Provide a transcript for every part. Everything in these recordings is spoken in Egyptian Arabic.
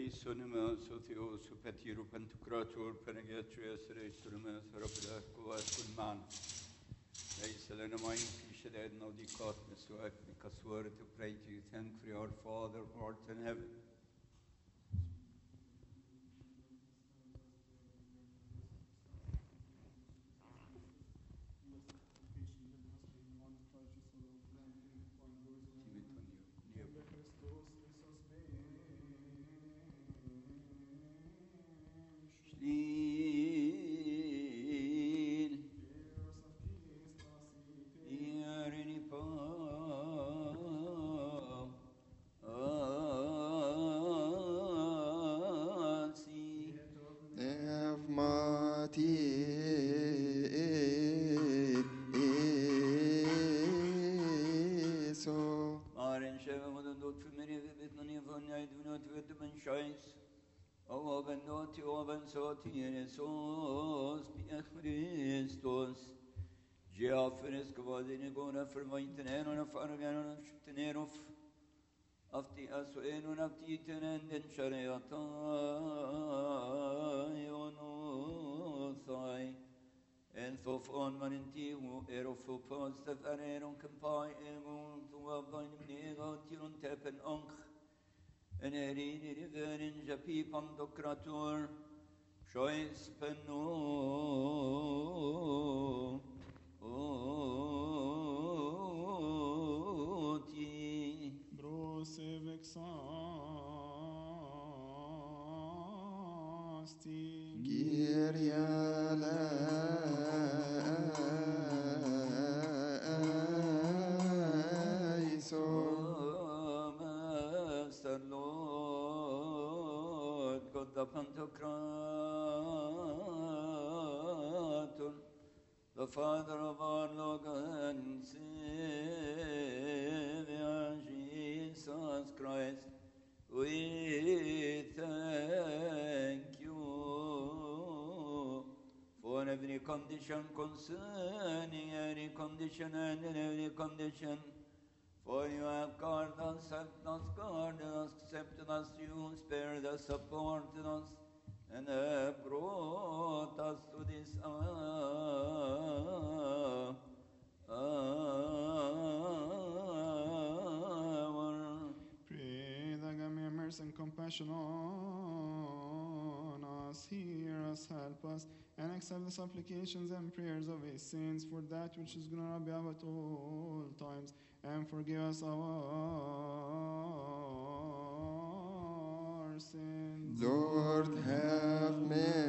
Sonema, Sothio, Supetiro, Pantocrator, Penegatri, Esere, Sonema, Sarabdaco, Askunman. ليس لنا معين في شدائدنا وضيقات مسواك كسوار to pray to you. Thank for your Father who art in heaven. Shlil. Iarini pa. Ansi. Evmati Maren sheva modan dot fumeri vibit nani von yaid vinot vet ben shais. O ben dot o ben sot Jesus bi Christus. Geoferes kvadini gona förvajten och fargan och shtenerof. Afti asuen och afti tenenden shariata yonosai. En thof on man in tiu er of op ons te verer on kampai egon tu av vain mnega tirun tepen onk. En er in i verin japi pandokratur. Shois penno. Oti. Brose vexasti. Kyrie Master Lord, God the Pantocrator, the Father of our Lord and Savior Jesus Christ, we thank you for every condition concerning every condition and in every condition. For you have guarded us, helped us, guarded us, accepted us, you spared us, supported us, and have brought us to this hour. hour. Pray that God may have mercy and compassion on us, hear us, help us, and accept the supplications and prayers of his saints for that which is going to be at all times, and forgive us our sins. Lord have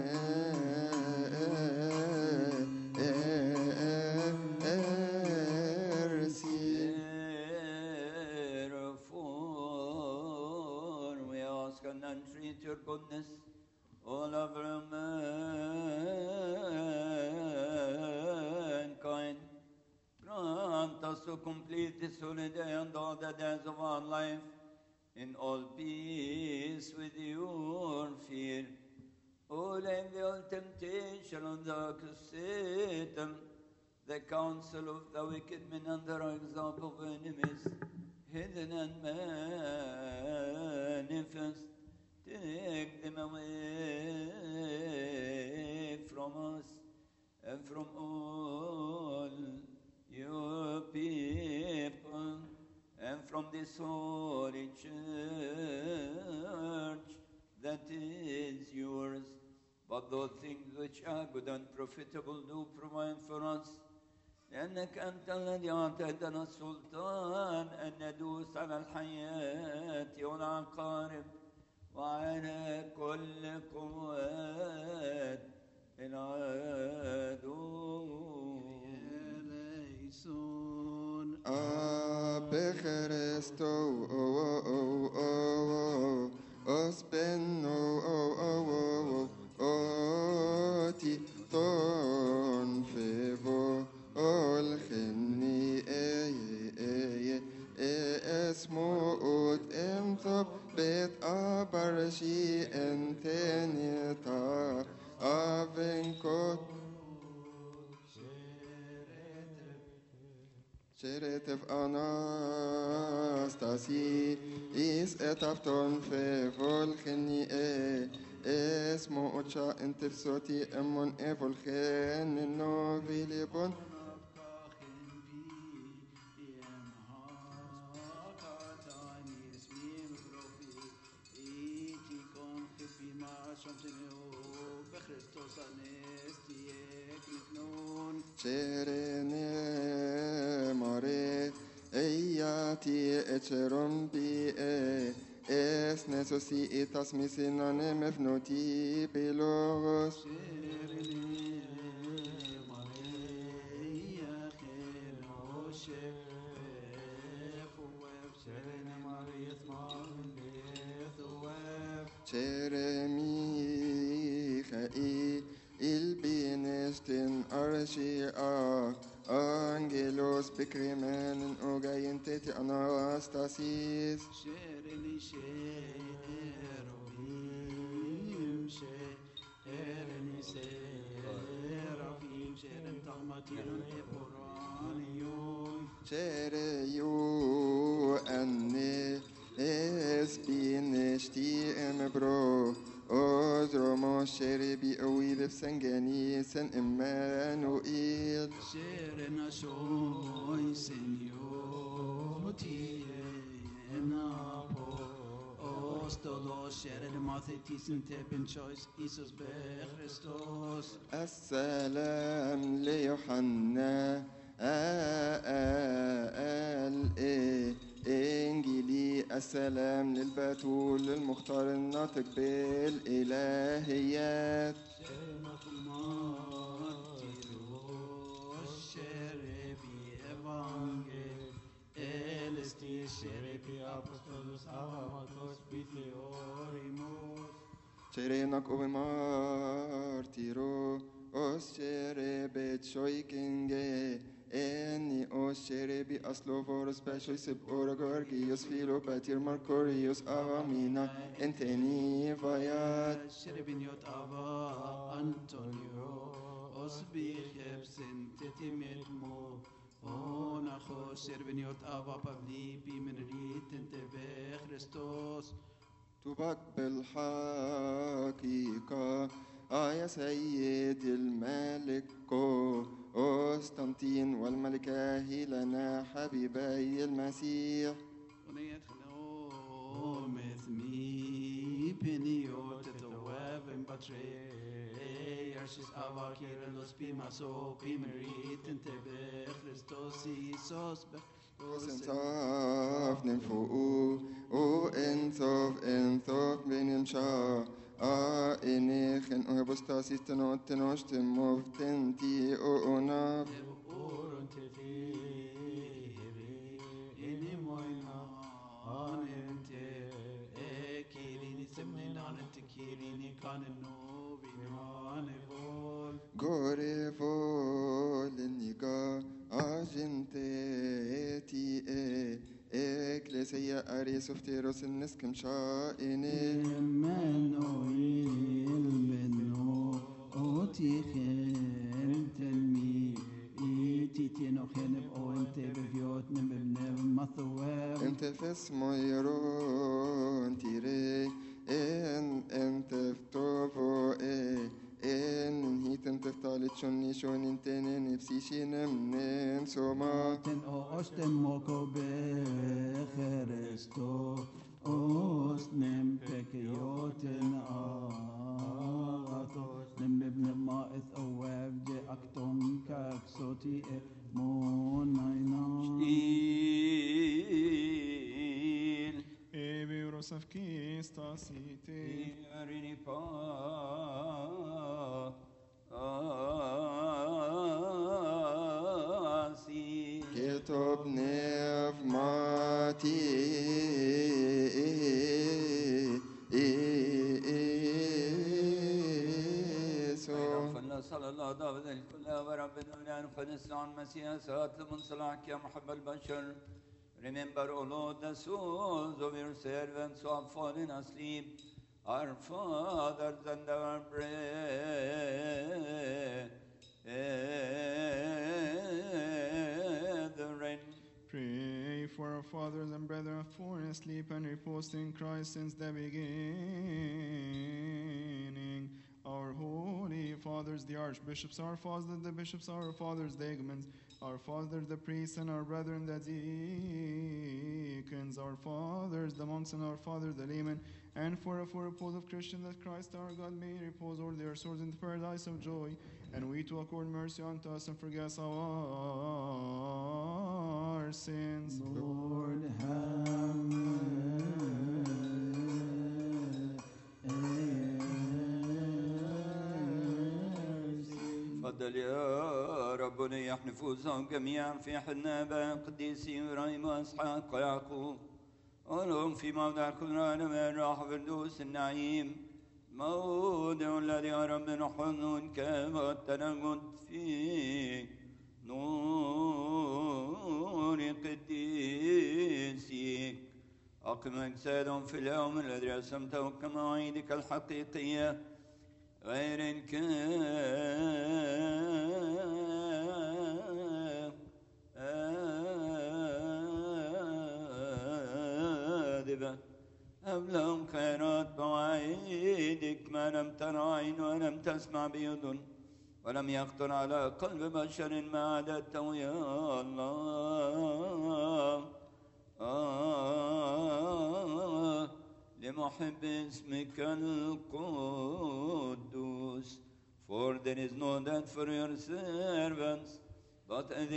mercy. Therefore, we ask and entreat your goodness all over mankind. Grant us to complete this holiday and all the days of our life in all peace with your fear. All envy, all temptation, and dark of Satan, the counsel of the wicked men and the example of enemies, hidden and manifest, take them away from us and from all your people and from this holy church that is yours. But those things which are good and profitable do provide for us. لأنك أنت الذي أعطيتنا السلطان أن ندوس على الحياة والعقارب وعلى كل قوات العدو eleison. Abe Christo, oh, oh, oh, oh, oh, Ospen, oh, oh, oh, oh, oh, Oti, Ton, Fevo, Ol, Chini, Eye, Eye, Esmo, Ut, Emthop, Bet, Abarshi, Entenita, Avenkot, Sheretef Anas, anastasi is etafton fe volcheni e esmo ocha intersoti emon e volchen no vilibon Cerene mare eiati echerum bi e es nesosi itas misinane mefnoti pilogos Ceremi il binestin arshia angelos bikrimen ogayenteti anastasis Cere yu anne es bineshti emebro Ozromo shere bi awi bifsengeni sen Emmanuel Sharing a show, Senor, Tienapo, Ostolo, sharing Mathetis and Tepin choice, Isus be Christos. السلام ليوحنا ال انجيلي السلام للبتول المختار الناطق بالالهيات Cerenak ove martiro os cere bet shoikenge eni os cere bi aslovoros pesho sib oragorgios filo patir marcorios avamina enteni vayat Sherebiniot Ava Antonio, Osbicheb Sintetimet Mo, Onacho Sherebiniot Ava Pavli Bimenrit Entebe Christos. تبك بالحقيقة آه يا سيد الملك كو قسطنطين والملكة هيلنا حبيبي المسيح ونيتخلو مثمي بنيوت التواب باتري يرشيس أبا كيرلوس بماسو بمريت انتبه خريستوس إيسوس وسنصاف نفوقو وانصاف انصاف بين المشا آه إني خن أهبستاسي تنوت تنوش تموف تنتي أو أناف Orun tefiri, ini moina, anente, ekilini semnin anente kilini kanenu, vinane vol. Gore volenniga agenteti e Ecclesia aris ofteros in nescem shaini Emmanuel menno, otichen telmi, iti tienocheneb o ente beviot nemebnev mathweb. انت فاسمو يرون تيري ان انت فتوفو اي ان هيت انت فتالت شوني شون انتين نفسي شينم سوما Ten o osten moko becheresto, osnem pekioten agathos, nem bibne ma'ith awab de akton kaksoti e monaina. Il Ebi Rosavki stasite. Irini pa asi كتب نف ماتي فلنا صلى الله داود الكل وربنا ولان فنسلان مسيح سات من صلاحك يا محب البشر Remember, O Lord, the souls of your servants who have fallen asleep, our fathers and our brethren. Pray for our fathers and brethren have fallen asleep and reposed in Christ since the beginning. Our holy fathers, the archbishops, our fathers, the bishops, our fathers, the igumens, our fathers, the priests, and our brethren, the deacons, our fathers, the monks, and our fathers, the laymen, and for for repose of Christians, that Christ our God may repose all their souls in the paradise of joy, and we to accord mercy unto us and forgive us our sins. Lord, have mercy. تفضل يا رب نيح نفوسهم جميعا في حنا قديسي ابراهيم واسحاق ويعقوب ولهم في موضع كل من راح فردوس النعيم موضع الذي يا رب نحن كما التنجد في نور قديسك أقم أجسادهم في اليوم الذي رسمته كمواعيدك الحقيقية غير كاذبة هب لهم خيرات مواعيدك ما لم تر عين ولم تسمع بأذن ولم يخطر على قلب بشر ما عددته يا الله آه لمحب اسمك القدوس For there is no death for your servants, but a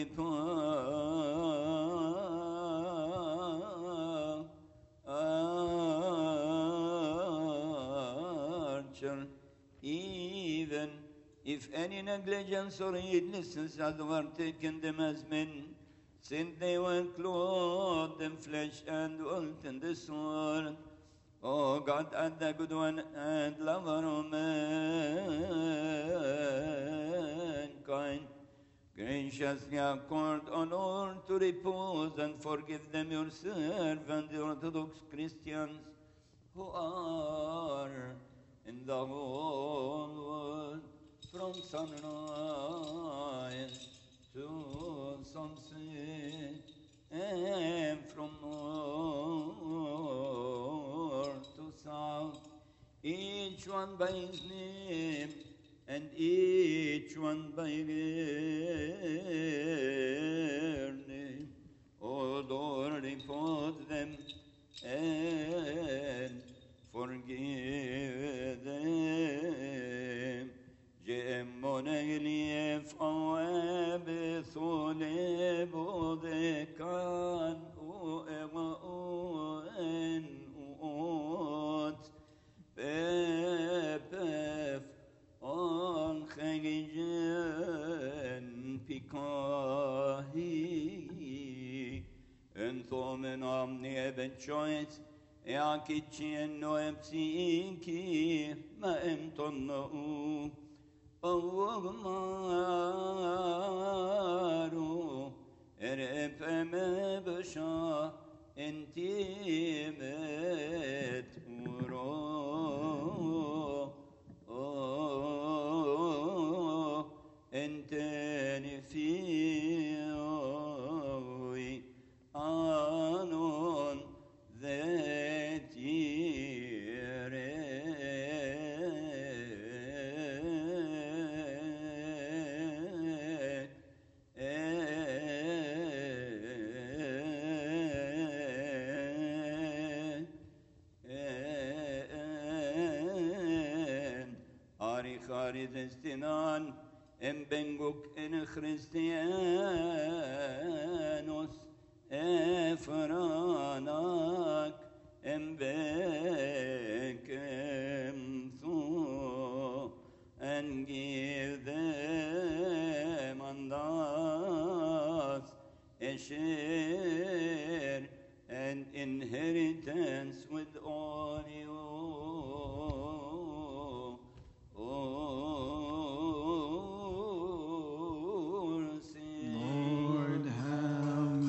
departure, even if any negligence or heedlessness were taken them as men, since they were clothed in flesh and dwelt in this world. Oh God, and the good one and lover of mankind, graciously accord honor to repose and forgive them your servant, the Orthodox Christians, who are in the whole world, from sunrise to sunset, and from north to south, each one by his name, and each one by their name. O Lord, repose them and forgive them. جئمون إليف أواب ثولب ذكان أوئن أوت ببف أن خيجن بكاهي انتو من أمني ابن شويت يا كيتشي انو ابسيكي ما امتنو أوغمارو ارفم بشا انتي متورو انتني فيوي آنون ذاتي Ari Charidestinan, en benguk en Christianos, Efranak, en bekem thu, and give them undas, a share and inheritance with all you. Lord, have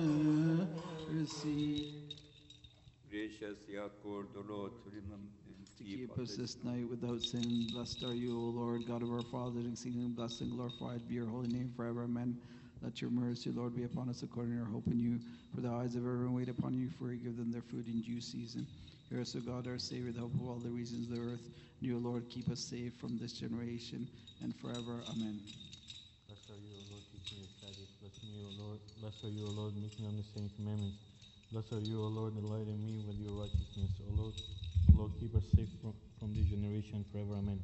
mercy. Gracious, you accord, O Lord, to remember to keep us this night without sin. Blessed are you, O Lord, God of our fathers, exceeding blessed and glorified be your holy name forever. Amen. Let your mercy, Lord, be upon us according to our hope in you. For the eyes of everyone wait upon you, for you give them their food in due season. Hear us, O God, our Savior, the hope of all the reasons of the earth. And you, O Lord, keep us safe from this generation and forever. Amen. Blessed are you, O Lord, teach me your statutes. Bless me, O Lord. Blessed are you, O Lord, make me understand your commandments. Blessed are you, O Lord, delight in me with your righteousness. O Lord, O Lord, keep us safe from, from this generation forever. Amen.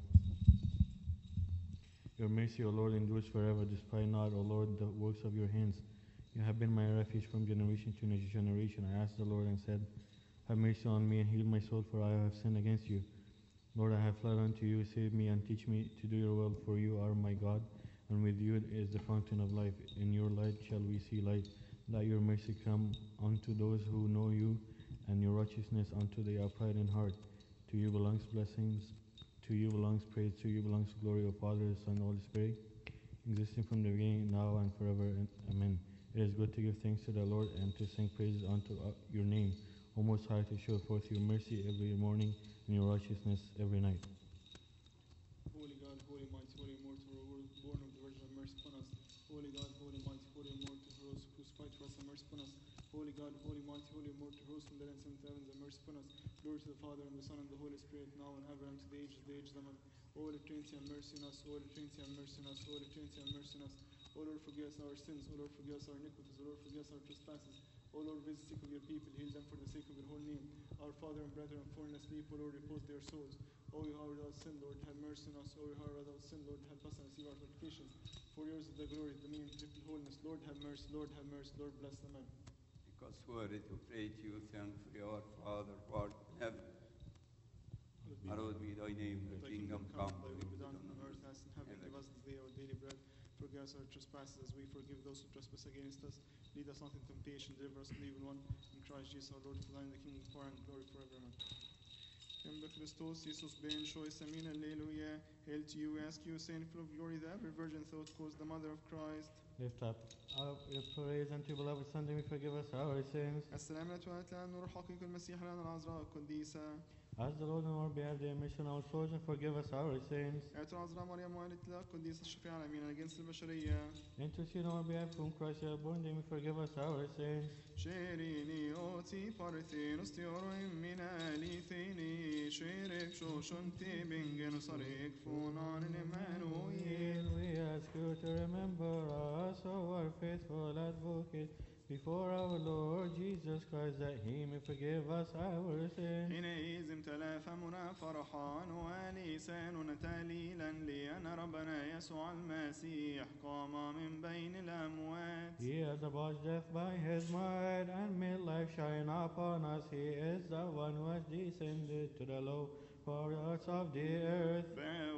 Your mercy, O Lord, endures forever. Despite not, O Lord, the works of your hands. You have been my refuge from generation to generation. I asked the Lord and said, Have mercy on me and heal my soul, for I have sinned against you. Lord, I have fled unto you. Save me and teach me to do your will, for you are my God, and with you is the fountain of life. In your light shall we see light. Let your mercy come unto those who know you, and your righteousness unto the upright in heart. To you belongs blessings, to you belongs praise, to you belongs glory, O Father, Son, Holy Spirit, existing from the beginning, now and forever. And Amen. It is good to give thanks to the Lord and to sing praises unto uh, your name, O Most High, to show forth your mercy every morning and your righteousness every night. Holy God, holy mighty, holy immortal, O Lord, born of the Virgin, have mercy upon us. Holy God, holy mighty, holy immortal, who rose crucified for us, have mercy upon us. Holy God, holy mighty, holy immortal, who rose from the dead and sent to heavens, have mercy upon us. Glory to the Father and the Son and the Holy Spirit, now and ever, and to the ages of the ages. Amen. Holy Trinity, have mercy on us. Holy Trinity, have mercy on us. Holy Trinity, have mercy on us. O Lord, forgive us our sins. O Lord, forgive us our iniquities. O Lord, forgive us our trespasses. O Lord, visit sick of your people, heal them for the sake of your holy name. Our Father and brethren, fallen asleep, O Lord, repose their souls. O you who are without sin, Lord, have mercy on us. O you who are without sin, Lord, help us and receive our supplications. For yours is the glory, the meaning, triple holiness. Lord, have mercy. Lord, have mercy. Lord, bless them. Amen. Because worthy to pray to you, thankfully, our Father, who art in heaven. Hallowed be thy name, thy kingdom come, thy will be done on earth as in heaven. Give us this day our daily bread. Forgive us our trespasses as we forgive those who trespass against us. Lead us not into temptation, deliver us from the evil one. In Christ Jesus our Lord, for thine is the kingdom, power, and glory forever. Amen. In the Christos, Jesus ben Shoy Samin, Alleluia. Hail to you, we ask you, Saint full of glory, the ever virgin thought caused the mother of Christ. Lift up our your praise unto your beloved Son, may forgive us our sins. السلام لك لأن نور حقيق المسيح لنا العذراء القديسة. As the Lord and our behalf the admission our souls and forgive us our sins. آية العذراء مريم والدة الله القديسة الشفيعة الأمينة لجنس البشرية. Intercede on our behalf whom Christ has born, they may forgive us our sins. شيريني أوتي بارثين استيورين من أليثيني شيرك شوشنتي بنجن صريك فونان إيمانويل We ask you to remember us, our faithful advocate, before our Lord Jesus Christ, that he may forgive us our sins. حينئذ امتلا فمنا فرحا ولساننا تهليلا لأن ربنا يسوع المسيح قام من بين الأموات He has abolished death by his might and made life shine upon us. He is the one who has descended to the low parts of the earth.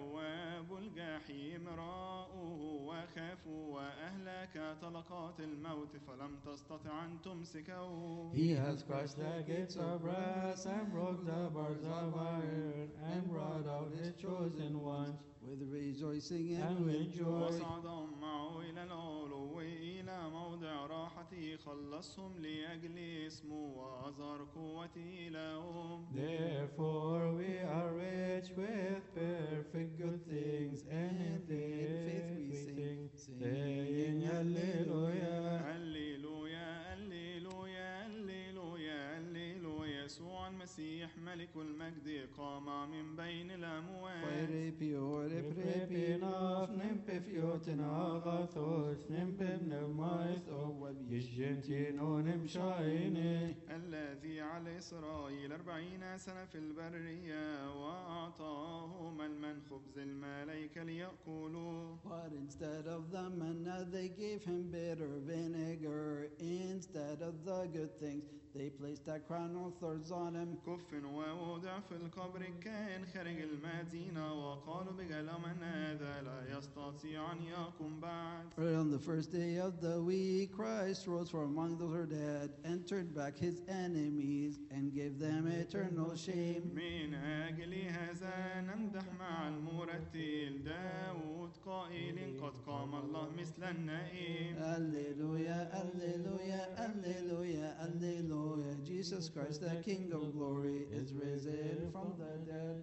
بواب الجحيم راؤوه وخافوا وأهلك طلقات الموت فلم تستطع أن تمسكه He has crushed the gates of brass and broke the bars of iron and brought out his chosen ones. With rejoicing And and with with joy. joy. وصعدهم معه إلى العلو إلى موضع راحته خلصهم لأجل اسمه وأظهر قوته لهم Therefore we are rich with perfect good things, and in faith we sing, saying Hallelujah. هللويا هللويا هللويا هللويا يسوع المسيح ملك المجد قام من بين الأموات Quaere Prepin of nempe fiotin agathos, nempe pneumais o yisgentin onim shaine. الذي على إسرائيل أربعين سنة في البرية وأعطاهم المن خبز الملائكة ليأكلوا But instead of the manna, they gave him bitter vinegar. Instead of the good things, they placed a crown of thorns on him. كف ووضع في القبر كان خارج المدينة وقالوا بجلال من هذا لا يستطيع أن يقوم بعد But on the first day of the week, Christ rose from among those who are dead and turned back his enemies and gave them eternal shame. من أجل هذا نمدح مع المرتل داود قائل قد قام الله مثل النائم Alleluia, Alleluia, Alleluia, Alleluia. Hallelujah. Jesus Christ, the King of glory, is risen from the dead.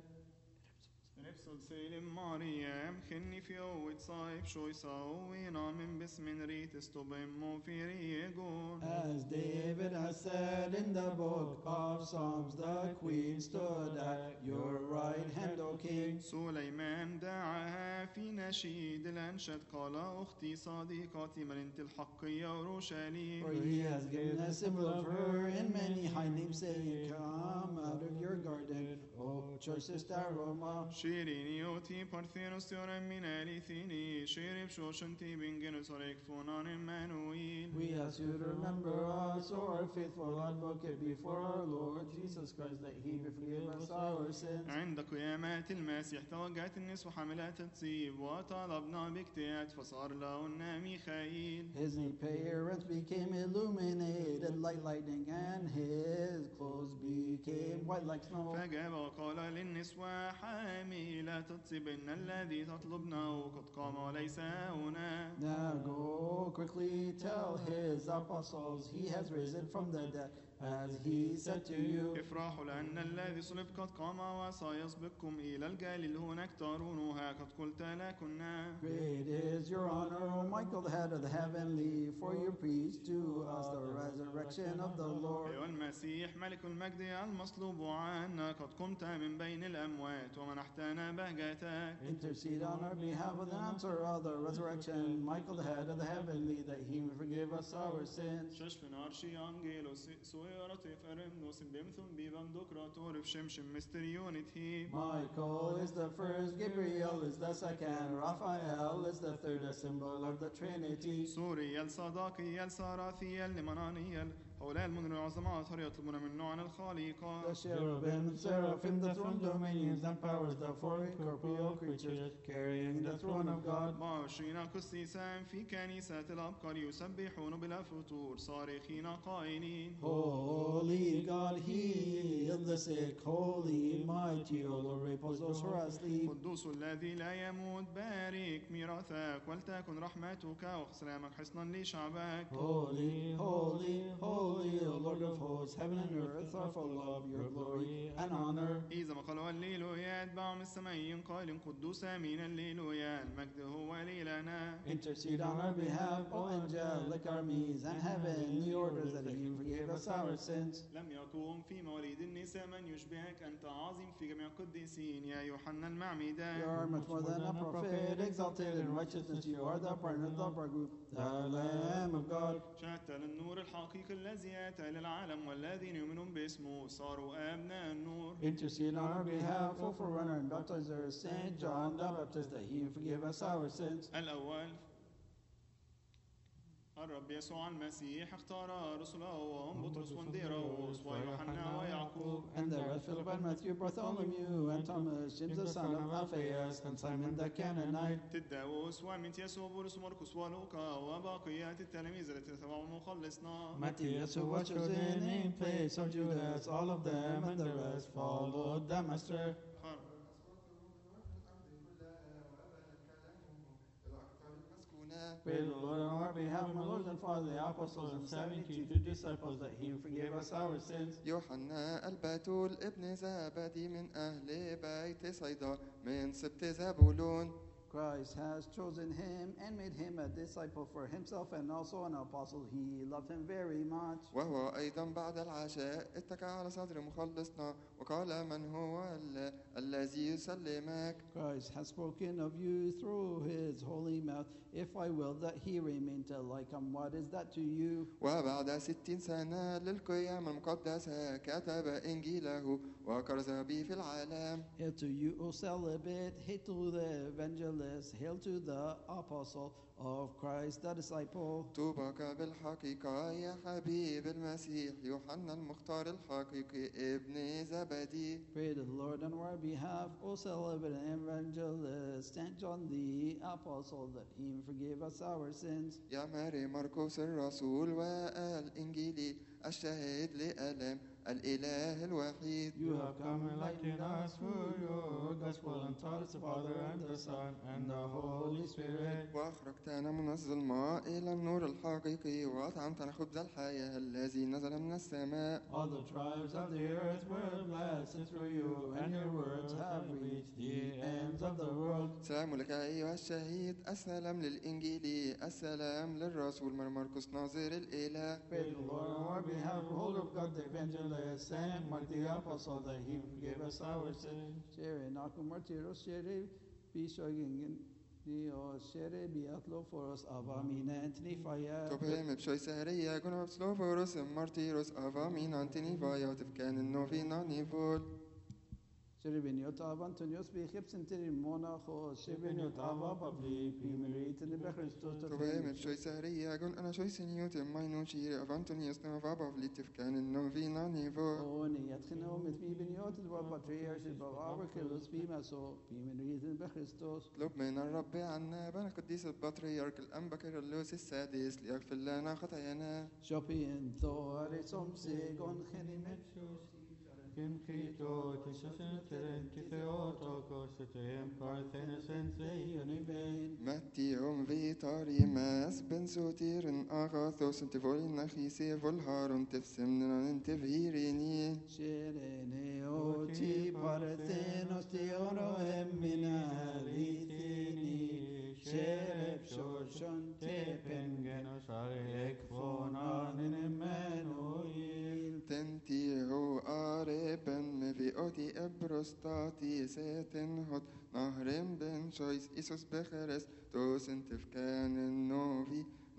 نفسد سيلم مريم خني في قوة صايب شو يسوي من باسم ريت استبم في ريقون As David has said in the book of Psalms, the queen stood at your right hand, O king. سليمان دعاها في نشيد الأنشد قال أختي صديقتي مدينة الحق يا أورشليم For he has given a symbol of her in many high names, saying, Come out of your garden, O choicest aroma. شيريني يوتي بارثينوس تيورم من أليثيني شيرب شوشنتي بنجنوس وريك فونان إمانويل We ask you to remember us, O our faithful advocate, before our Lord Jesus Christ, that he may forgive us our sins. عند قيامات المسيح توجهت النسوة حاملات الطيب وطلبنا باجتهاد فصار لهن ميخائيل His appearance became illuminated like lightning, and his clothes became white like snow. فجاب وقال للنسوة حاملات الطيب إن الذي تطلبنه قد قام وليس هنا Now go quickly tell his apostles he has risen from the dead, as he said to you. افرحوا لأن الذي صلب قد قام وسيسبقكم إلى الجليل هناك ترونها قد قلت لكنا Great is your honor, O Michael, the head of the heavenly, for you preach to us the resurrection of the Lord. أيها المسيح ملك المجد المصلوب عنا قد قمت من بين الأموات ومنحتنا بهجتك Intercede on our behalf with an answer of the resurrection, Michael, the head of the heavenly, that he may forgive us our sins. ششف نارشي أنجيلوس سويرة فرمنوس بمثم بيبان دكراتور في شمشم مستريونت هي Michael is the first, Gabriel is the second, Raphael is the third, a symbol of the Trinity. سوريال صداقيال ساراثيال لمنانيال هؤلاء المدن العظماء يطلبون من نوع الخالقة The cherubim, seraphim, the throne dominions and powers, the four incorporeal creatures carrying the throne of God. وعشرين قسيسا في كنيسة الأبقار يسبحون بلا فتور صارخين قائلين Holy God, heal the sick. Holy, mighty, O Lord, repose those who are asleep. قدوس الذي لا يموت بارك ميراثك ولتكن رحمتك وسلامك حصنا لشعبك Holy, holy, holy, O Lord of hosts, heaven and earth are full of your glory and honor. إذا ما قالوا الليلويا يتبعهم السمايين قائل قدوس أمين الليلويا المجد هو لنا Intercede on our behalf, O angelic armies and heavenly orders, that you forgive us our sins. لم يقوم في مواليد النساء من يشبهك أنت عظيم في جميع القديسين يا يوحنا المعمدان You are much more than a prophet, exalted in righteousness. You are the partner of the bridegroom, the Lamb of God. شهدت للنور الحقيقي الذي أتى للعالم والذين يؤمنون باسمه صاروا أبناء النور Intercede on our behalf, O forerunner and baptizer, Saint John the Baptist, that he may forgive us our sins. الأول الرب يسوع المسيح اختار رسله وهم بطرس وانديروس ويوحنا ويعقوب And the rest, Philip and Matthew, Bartholomew and Thomas, James the son of Alphaeus, and Simon the Canaanite, تداوس ومتياس وبولس ومرقس ولوقا وبقية التلاميذ التي تبعوا مخلصنا Matthias, who was chosen in place of Judas, all of them and the rest followed the Master. Pray the Lord on our behalf, my Lord and Father, the apostles and seventy-two disciples, that he forgive us our sins. يوحنا البتول ابن زبدي من أهل بيت صيدا من سبت زبولون Christ has chosen him and made him a disciple for himself and also an apostle. He loved him very much. وهو أيضا بعد العشاء اتكى على صدر مخلصنا وقال من هو ال- الذي يسلمك Christ has spoken of you through his holy mouth. If I will that he remain till I come, what is that to you? وبعد ستين سنة للقيامة المقدسة كتب إنجيله وكرز به في العالم Hail to you, O celibate. Hail to the evangelist. Hail to the apostle of Christ, the disciple. طوبك بالحقيقة يا حبيب المسيح يوحنا المختار الحقيقي ابن زبدي Pray to the Lord on our behalf, O celibate and evangelist, Saint John the apostle, that he may forgive us our sins. يا ماري مرقس الرسول والإنجيلي الشاهد لألم الإله الوحيد You have come enlightening us through your gospel and taught us the Father and the Son and the Holy Spirit. وأخرجتنا من الظلماء إلى النور الحقيقي وأطعمتنا خبز الحياة الذي نزل من السماء All the tribes of the earth were blessed through you, and your words have reached the ends of the world. سلام لك أيها الشهيد السلام للإنجيل السلام للرسول من مرقس ناظر الإله Praise the Lord on our behalf, hold of God the evangelist, and Mark the apostle, that he forgave us our sins. Shere nakum martiros shere bishogingen Dio shere biatlo foros avamina antni fire. تبهم بشوي سهرية كنا بسلوفوروس مارتيروس أفامين أنتني فايا وتفكان النوفينا نيفول Shere beniot avan tonios bichip sentiri monacho shere beniot ava pabli primerit in the Christos تبهم بشوي سهرية كن أنا شوي سنيوت ماينو شيري أفانتوني يسنا فابا فلي تفكان النوفينا نيفول Oni yatchino mit mi beniot the patriarchs of our kilos bima so primerit in the Christos. اطلب من الرب عنا بنا قديس البطريرك الأنبكر اللوس السادس ليغفر لنا خطايانا Shopi en thore som segon chenimet Kim Christo, Tisasen, Terenti, Theotokos, Teem, Parthenes, and univein. متيوم فيتاري ماس بن سوتير أغاثوس انتفوري نخيسي فولهارون تفسمنا انتفيريني Shere oti parthenos teoro emina litini. Shere shoshon tepen Genos, Arek, Fonan, in Emmanuel. تنتيهو آربن مفيوتي إبروستاتي سيتن هوت نهرم بن شويس إيسوس بخرس توس انتفكان النوفي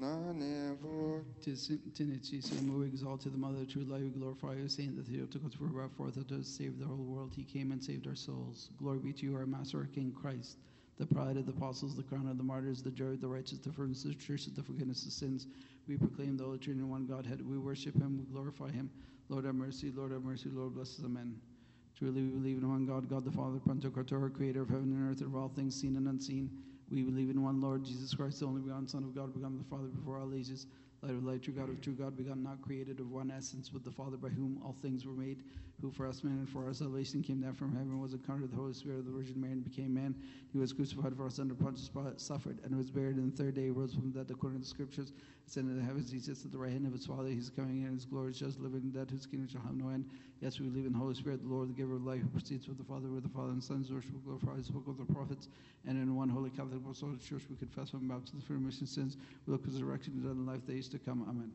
نانيفور Tinichi, so we exalted the Mother of True Life, we glorify you, saying that Theotokos were brought forth to save the whole world. He came and saved our souls. Glory be to you, our Master, our King Christ, the pride of the apostles, the crown of the martyrs, the joy of the righteous, the firmness of the church, the forgiveness of sins. We proclaim the Holy Trinity in one Godhead. We worship him, we glorify him. Lord have mercy, Lord have mercy, Lord bless us. Amen. Truly we believe in one God, God the Father, Pantocrator, creator of heaven and earth, and of all things seen and unseen. We believe in one Lord Jesus Christ, the only begotten Son of God, begotten of the Father before all ages, light of light, true God of true God, begotten, not created, of one essence with the Father, by whom all things were made, who for us men and for our salvation came down from heaven, was encountered with the Holy Spirit of the Virgin Mary, and became man. He was crucified for us under Pontius Pilate, suffered, and was buried, and the third day rose from the dead, according to the Scriptures, ascended to the heavens. He sits at the right hand of his Father. He's coming in his glory, just living and dead, whose kingdom shall have no end. Yes, we believe in the Holy Spirit, the Lord, the giver of life, who proceeds with the Father, with the Father and Son, worship, glorify, spoke of the prophets, and in one holy Catholic Apostolic Church we confess one baptism for remission of sins. We look for the resurrection of the dead and life days to come. Amen.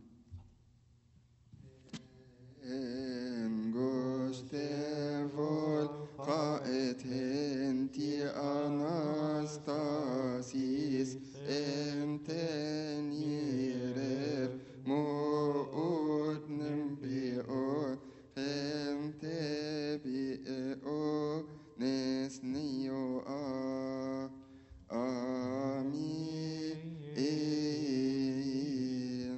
انگشتفول قائد هنتي أناستاسيس انتنيرف موؤد نمبيو فانتبئو نسنيو آ آمين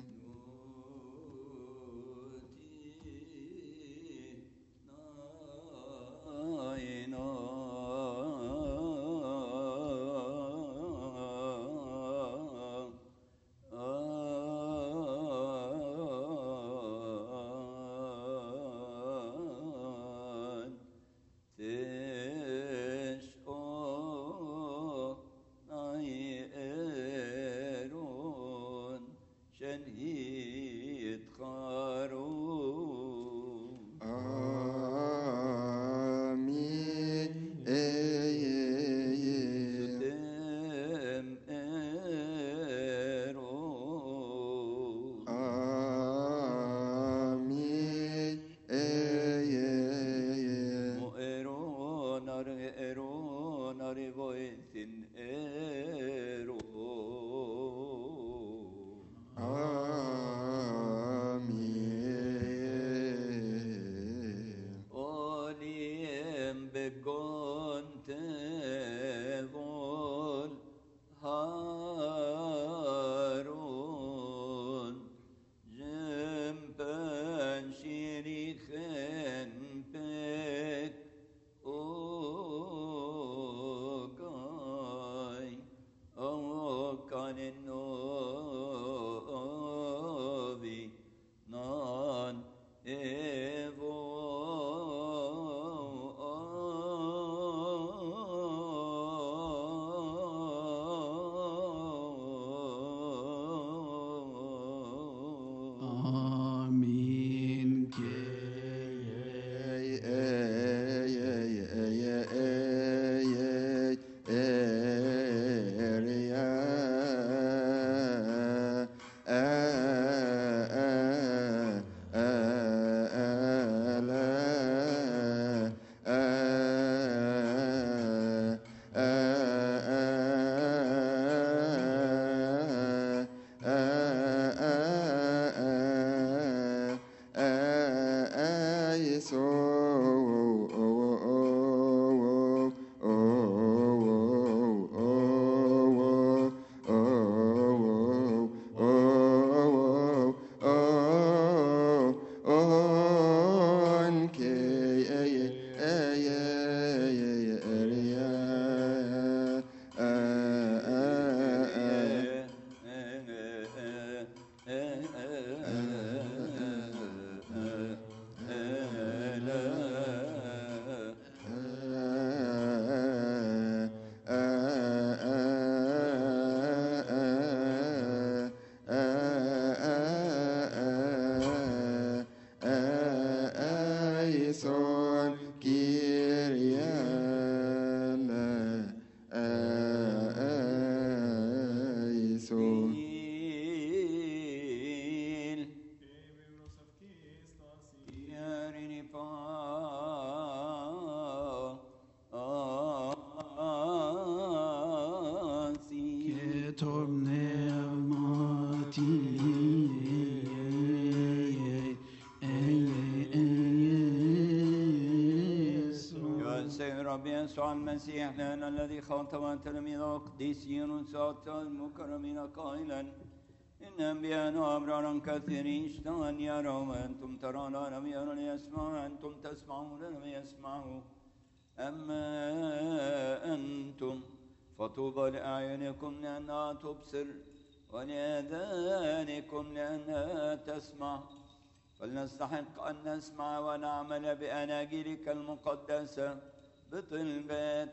يا سيد ربي يسوع المسيح لنا الذي خاطب تلاميذ القديسين وساط المكرمين قائلا إن أنبياء وأبرارا كثيرين اشتهوا أن يروا وأنتم ترون لم يروا ليسمعوا وأنتم تسمعون لم يسمعوا أما أنتم فطوبى لأعينكم لأنها تبصر ولآذانكم لأنها تسمع فلنستحق أن نسمع ونعمل بأناجيلك المقدسة بطلبات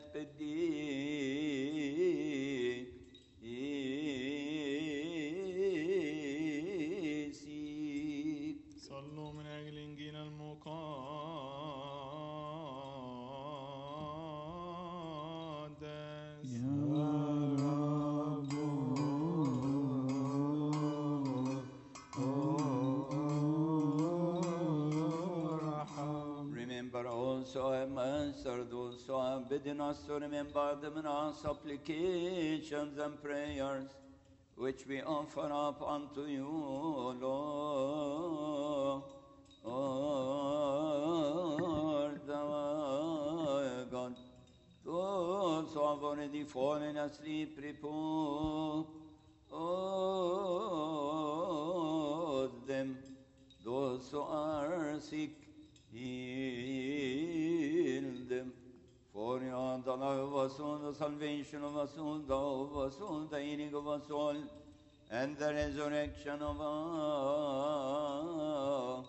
قديسيك صلوا من أجل إنجيل المقدس Remember also, I master those who have bidden us to remember them in our supplications and prayers, which we offer up unto you, Lord. Lord, our God. Those who have already fallen asleep, repose them. Those who are sick, heal them. For you are the love of us all, the salvation of us all, the hope of us all, the healing of us all, and the resurrection of us.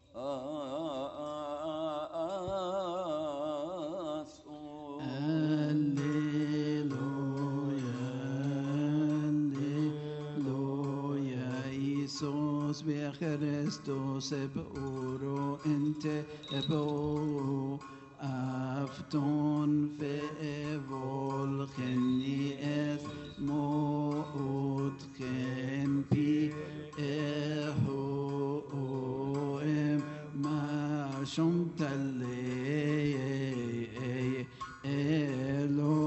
us all. Iisus Kristus eboro inte ebo afton fe volken i ett mot pi eho em ma som talle elo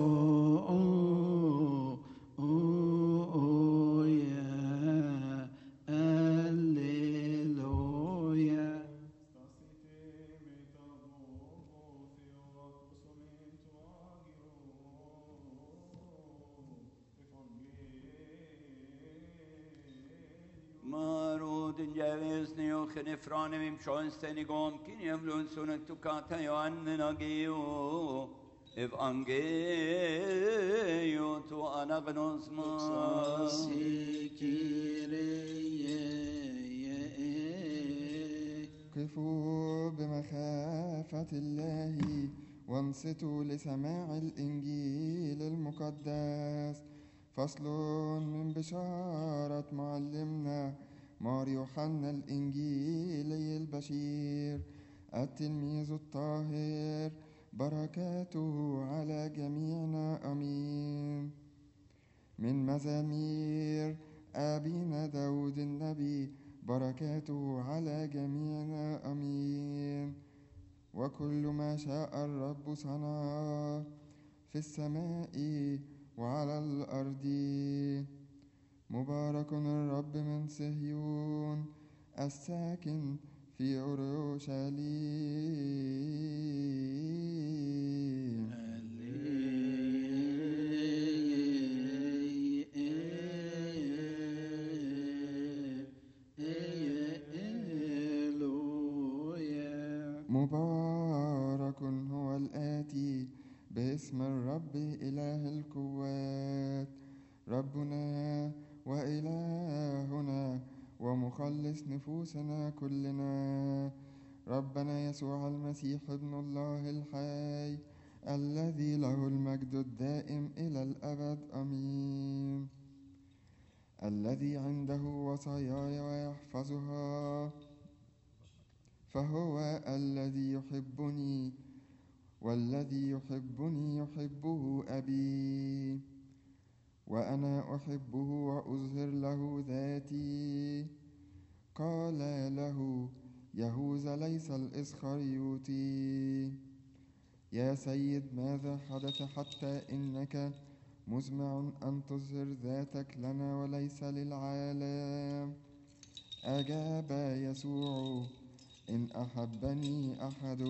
oh yeah Alleluia. Marudin javisni och knifrani vim sjönsten igång kin jävlun sunet tukata Johannen agio Evangelium tu anagnos ma قفوا بمخافة الله وانصتوا لسماع الإنجيل المقدس فصل من بشارة معلمنا مار يوحنا الإنجيلي البشير التلميذ الطاهر بركاته على جميعنا أمين من مزامير أبينا داود النبي بركاته على جميعنا أمين وكل ما شاء الرب صنعه في السماء وعلى الأرض مبارك الرب من صهيون الساكن في أورشليم مبارك هو الآتي باسم الرب إله القوات ربنا وإلهنا ومخلص نفوسنا كلنا ربنا يسوع المسيح ابن الله الحي الذي له المجد الدائم إلى الأبد آمين الذي عنده وصاياي ويحفظها فهو الذي يحبني والذي يحبني يحبه أبي وأنا أحبه وأظهر له ذاتي قال له يهوذا ليس الإسخريوطي يا سيد ماذا حدث حتى إنك مزمع أن تظهر ذاتك لنا وليس للعالم أجاب يسوع إن أحبني أحد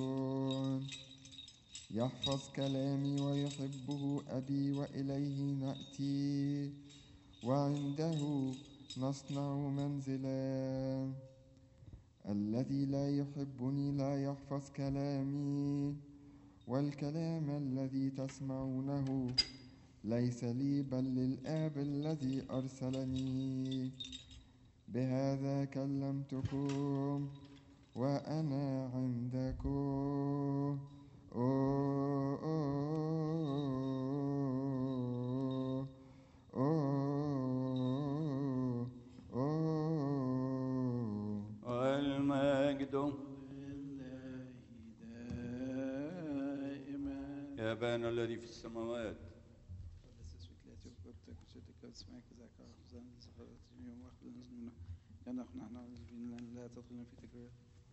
يحفظ كلامي ويحبه أبي وإليه نأتي وعنده نصنع منزلا الذي لا يحبني لا يحفظ كلامي والكلام الذي تسمعونه ليس لي بل للآب الذي أرسلني بهذا كلمتكم وأنا عندكم أوه أوه أوه والمجد لله دائما يا أبانا الذي في السماوات قدس اسمك لا تكبر تكشتك واسمعك ذاك أخذان لصحابة اليوم وأخذ نزلنا كان نحن عاوزين لا تدخلنا في تجربة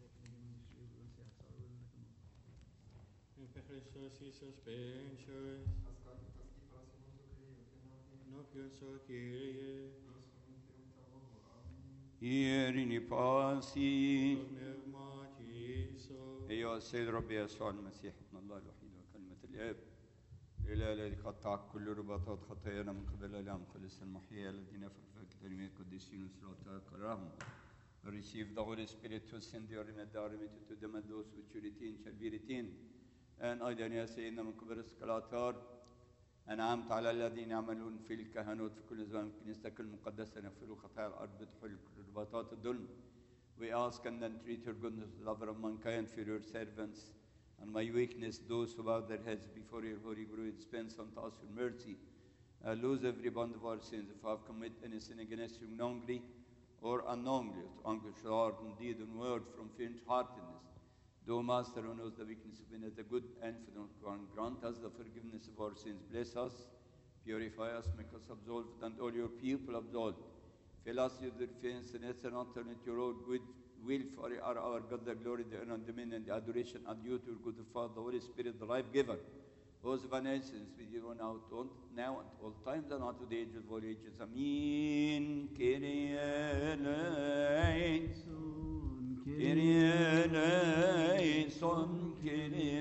Per Christus Jesus pensions. Nopioso Kyrie. إيريني باسي Pneumatiso. أيها السيد ربي يسوع المسيح ابن الله الوحيد وكلمة الآب الإله الذي قطع كل رباطات خطايانا من قبل الإله مخلص المحيا الذي نفخ في الكلمات القديسين وصلاة كرام Receive the Holy Spirit to send your remediarity to them and those which you retain shall be retained. And أيضا يا سيدنا من قبل السكلاطار أنعمت على الذين يعملون في الكهنوت في كل زمان في كنيستك المقدسة يغفروا خطايا الأرض بدخول رباطات الظلم We ask and entreat your goodness, lover of mankind, for your servants, and my weakness, those who bow their heads before your holy glory, dispense unto us your mercy. Uh, lose every bond of our sins. If I have committed any sin against you knowingly or unknowingly, to anguish of heart and deed and word from faint-heartedness, Thou, Master, who knows the weakness of men as the good and for the grant us the forgiveness of our sins. Bless us, purify us, make us absolved, and all your people absolved. Fill us with your faith and answer unto your own good will, for you are our God, the glory, the honor, and dominion, the adoration, and due to your good Father, the Holy Spirit, the life giver. Whose beneficence with you now, to- now and all times and unto the age of all ages. Amen. Kyrie eleison. Kyrie eleison. Kyrie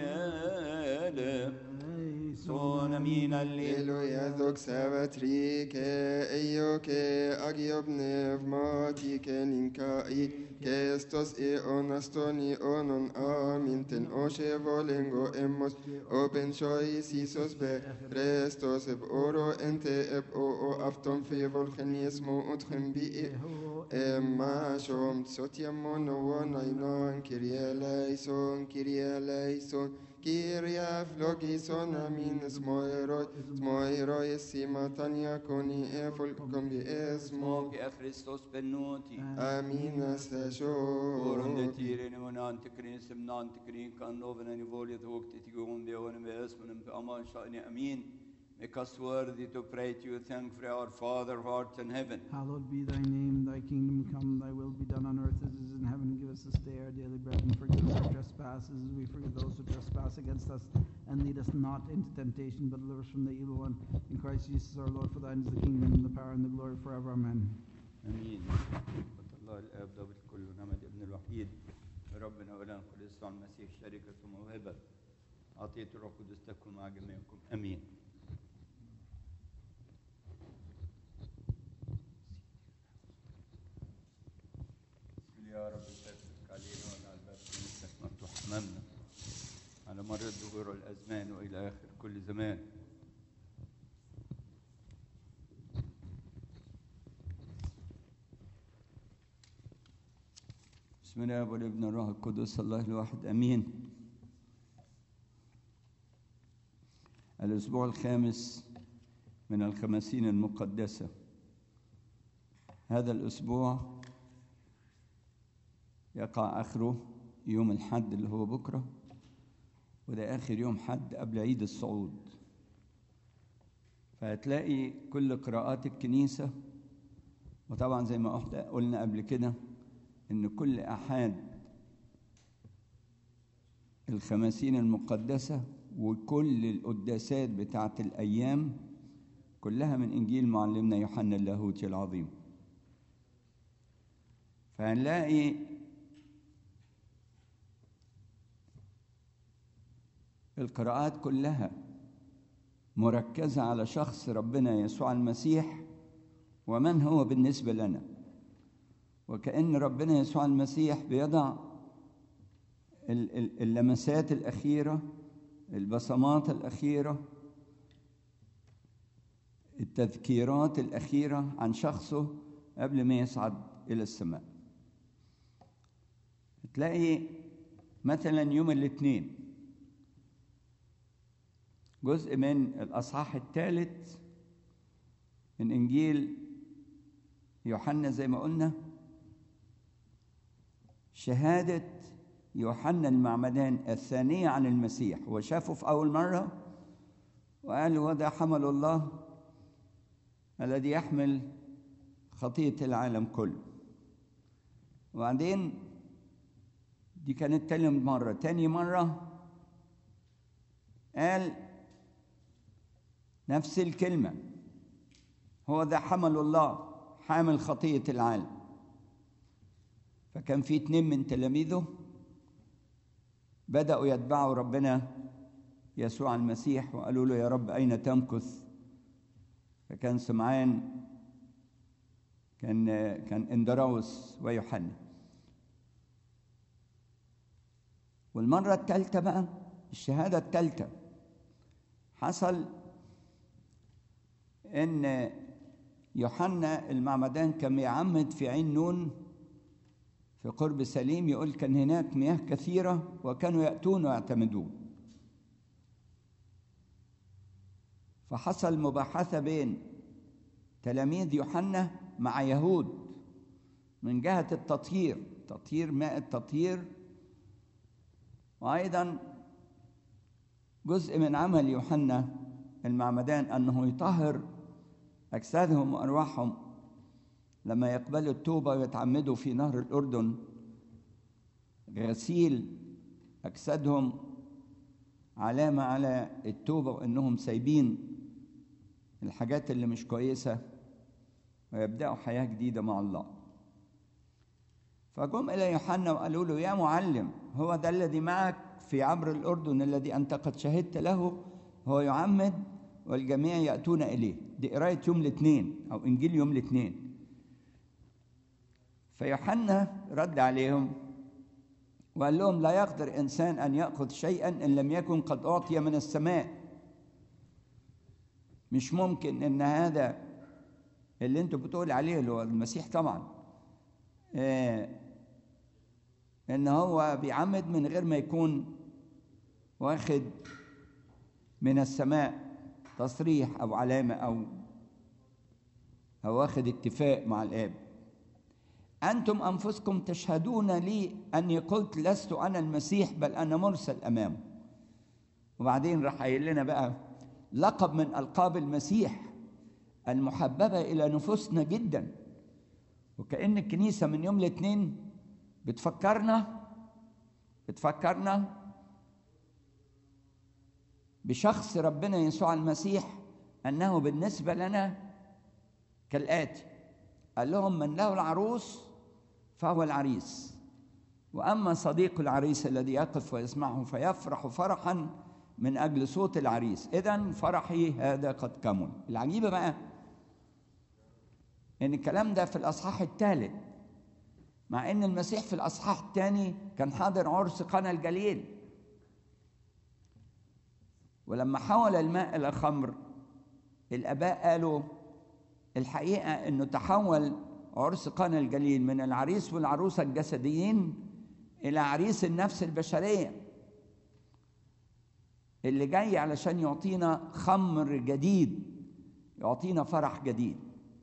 eleison. Amen. Alleluia. Eloia doxa trike eioke agiob nevmatike ninkai kestos e onastoni onon aminten oshe volengo emos open choice isos be restos eb oro ente eb o o afton fe volcanismo utchem bi e Emma shom sotiamon wonainon kyrie eleison kyrie eleison Kyria flogison amin smoiro smoiro esima tania coni e folcom bi esmo Smoke a Christos benoti. Amin Oren de stasho tiren och nantikrin som nantikrin kan loven en voljat hågt till gång det och med ösmen på aman shani amin. Make us worthy to pray to you, thank for our Father who art in heaven. Hallowed be thy name, thy kingdom come, thy will be done on earth as it is in heaven. Give us this day our daily bread and forgive us our trespasses as we forgive those who trespass against us. And lead us not into temptation, but deliver us from the evil one. In Christ Jesus our Lord, for thine is the kingdom and the power and the glory forever. Amen. امين. رحمة الله الاب ضابط الكل ونعمة ابن الوحيد ربنا ولا القدس عن المسيح شركة وموهبة عطية الروح القدس تكون مع جميعكم امين. بسم الله يا رب تبارك علينا وعلى الباب كنيستك مفتوح امامنا على مر الدهور والازمان والى اخر كل زمان. بسم الله والابن الروح القدس الله الواحد امين الاسبوع الخامس من الخمسين المقدسه هذا الاسبوع يقع اخره يوم الحد اللي هو بكره وده اخر يوم حد قبل عيد الصعود فهتلاقي كل قراءات الكنيسه وطبعا زي ما قلت- قلنا قبل كده ان كل احاد الخمسين المقدسه وكل القداسات بتاعت الايام كلها من انجيل معلمنا يوحنا اللاهوتي العظيم فهنلاقي القراءات كلها مركزة على شخص ربنا يسوع المسيح ومن هو بالنسبة لنا وكأن ربنا يسوع المسيح بيضع ال- ال- اللمسات الأخيرة البصمات الأخيرة التذكيرات الأخيرة عن شخصه قبل ما يصعد إلى السماء تلاقي مثلا يوم الاثنين جزء من الأصحاح الثالث من إنجيل يوحنا زي ما قلنا شهادة يوحنا المعمدان الثانية عن المسيح هو شافه في أول مرة وقال وده حمل الله الذي يحمل خطية العالم كله وبعدين دي كانت تاني مرة تاني مرة قال نفس الكلمة هو ذا حمل الله حامل خطية العالم فكان في اتنين من تلاميذه بدأوا يتبعوا ربنا يسوع المسيح وقالوا له يا رب أين تمكث فكان سمعان كان كان اندراوس ويوحنا والمرة الثالثة بقى الشهادة الثالثة حصل إن يوحنا المعمدان كان يعمد في عين نون في قرب سليم يقول كان هناك مياه كثيرة وكانوا يأتون ويعتمدون فحصل مباحثة بين تلاميذ يوحنا مع يهود من جهة التطهير تطهير ماء التطهير وأيضا جزء من عمل يوحنا المعمدان أنه يطهر أجسادهم وأرواحهم لما يقبلوا التوبة ويتعمدوا في نهر الأردن غسيل أجسادهم علامة على التوبة وأنهم سايبين الحاجات اللي مش كويسة ويبدأوا حياة جديدة مع الله فجم إلى يوحنا وقالوا له يا معلم هو ده الذي معك في عبر الأردن الذي أنت قد شهدت له هو يعمد والجميع يأتون إليه دي قراية يوم الاثنين أو إنجيل يوم الاثنين فيوحنا رد عليهم وقال لهم لا يقدر إنسان أن يأخذ شيئا إن لم يكن قد أعطي من السماء مش ممكن إن هذا اللي أنتوا بتقول عليه اللي هو المسيح طبعا آه إن هو بيعمد من غير ما يكون واخد من السماء تصريح أو علامة أو أو واخد اتفاق مع الآب أنتم أنفسكم تشهدون لي أني قلت لست أنا المسيح بل أنا مرسل أمامه وبعدين راح قايل لنا بقى لقب من ألقاب المسيح المحببة إلى نفوسنا جدا وكأن الكنيسة من يوم الاثنين بتفكرنا بتفكرنا بشخص ربنا يسوع المسيح أنه بالنسبة لنا كالآتي قال لهم من له العروس فهو العريس واما صديق العريس الذي يقف ويسمعه فيفرح فرحا من اجل صوت العريس اذا فرحي هذا قد كمل العجيبه بقى ان الكلام ده في الاصحاح الثالث مع ان المسيح في الاصحاح الثاني كان حاضر عرس قنا الجليل ولما حول الماء الى خمر الاباء قالوا الحقيقة أنه تحول عرس قنا الجليل من العريس والعروسة الجسديين إلى عريس النفس البشرية اللي جاي علشان يعطينا خمر جديد يعطينا فرح جديد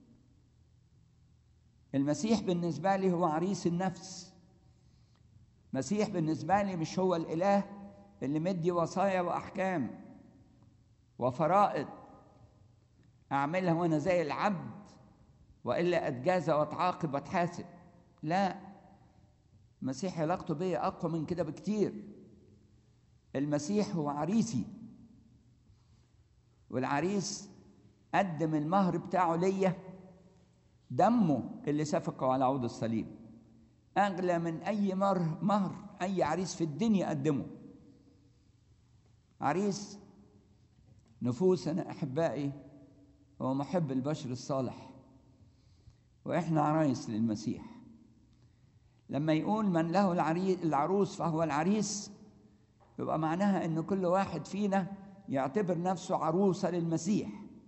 المسيح بالنسبة لي هو عريس النفس مسيح بالنسبة لي مش هو الإله اللي مدي وصايا وأحكام وفرائض أعملها وأنا زي العبد وإلا أتجازى وأتعاقب وأتحاسب لا المسيح علاقته بيا أقوى من كده بكتير المسيح هو عريسي والعريس قدم المهر بتاعه ليا دمه اللي سفكه على عود الصليب أغلى من أي مهر مهر أي عريس في الدنيا قدمه عريس نفوسنا أحبائي هو محب البشر الصالح وإحنا عرايس للمسيح لما يقول من له العري- العروس فهو العريس يبقى معناها ان كل واحد فينا يعتبر نفسه عروسه للمسيح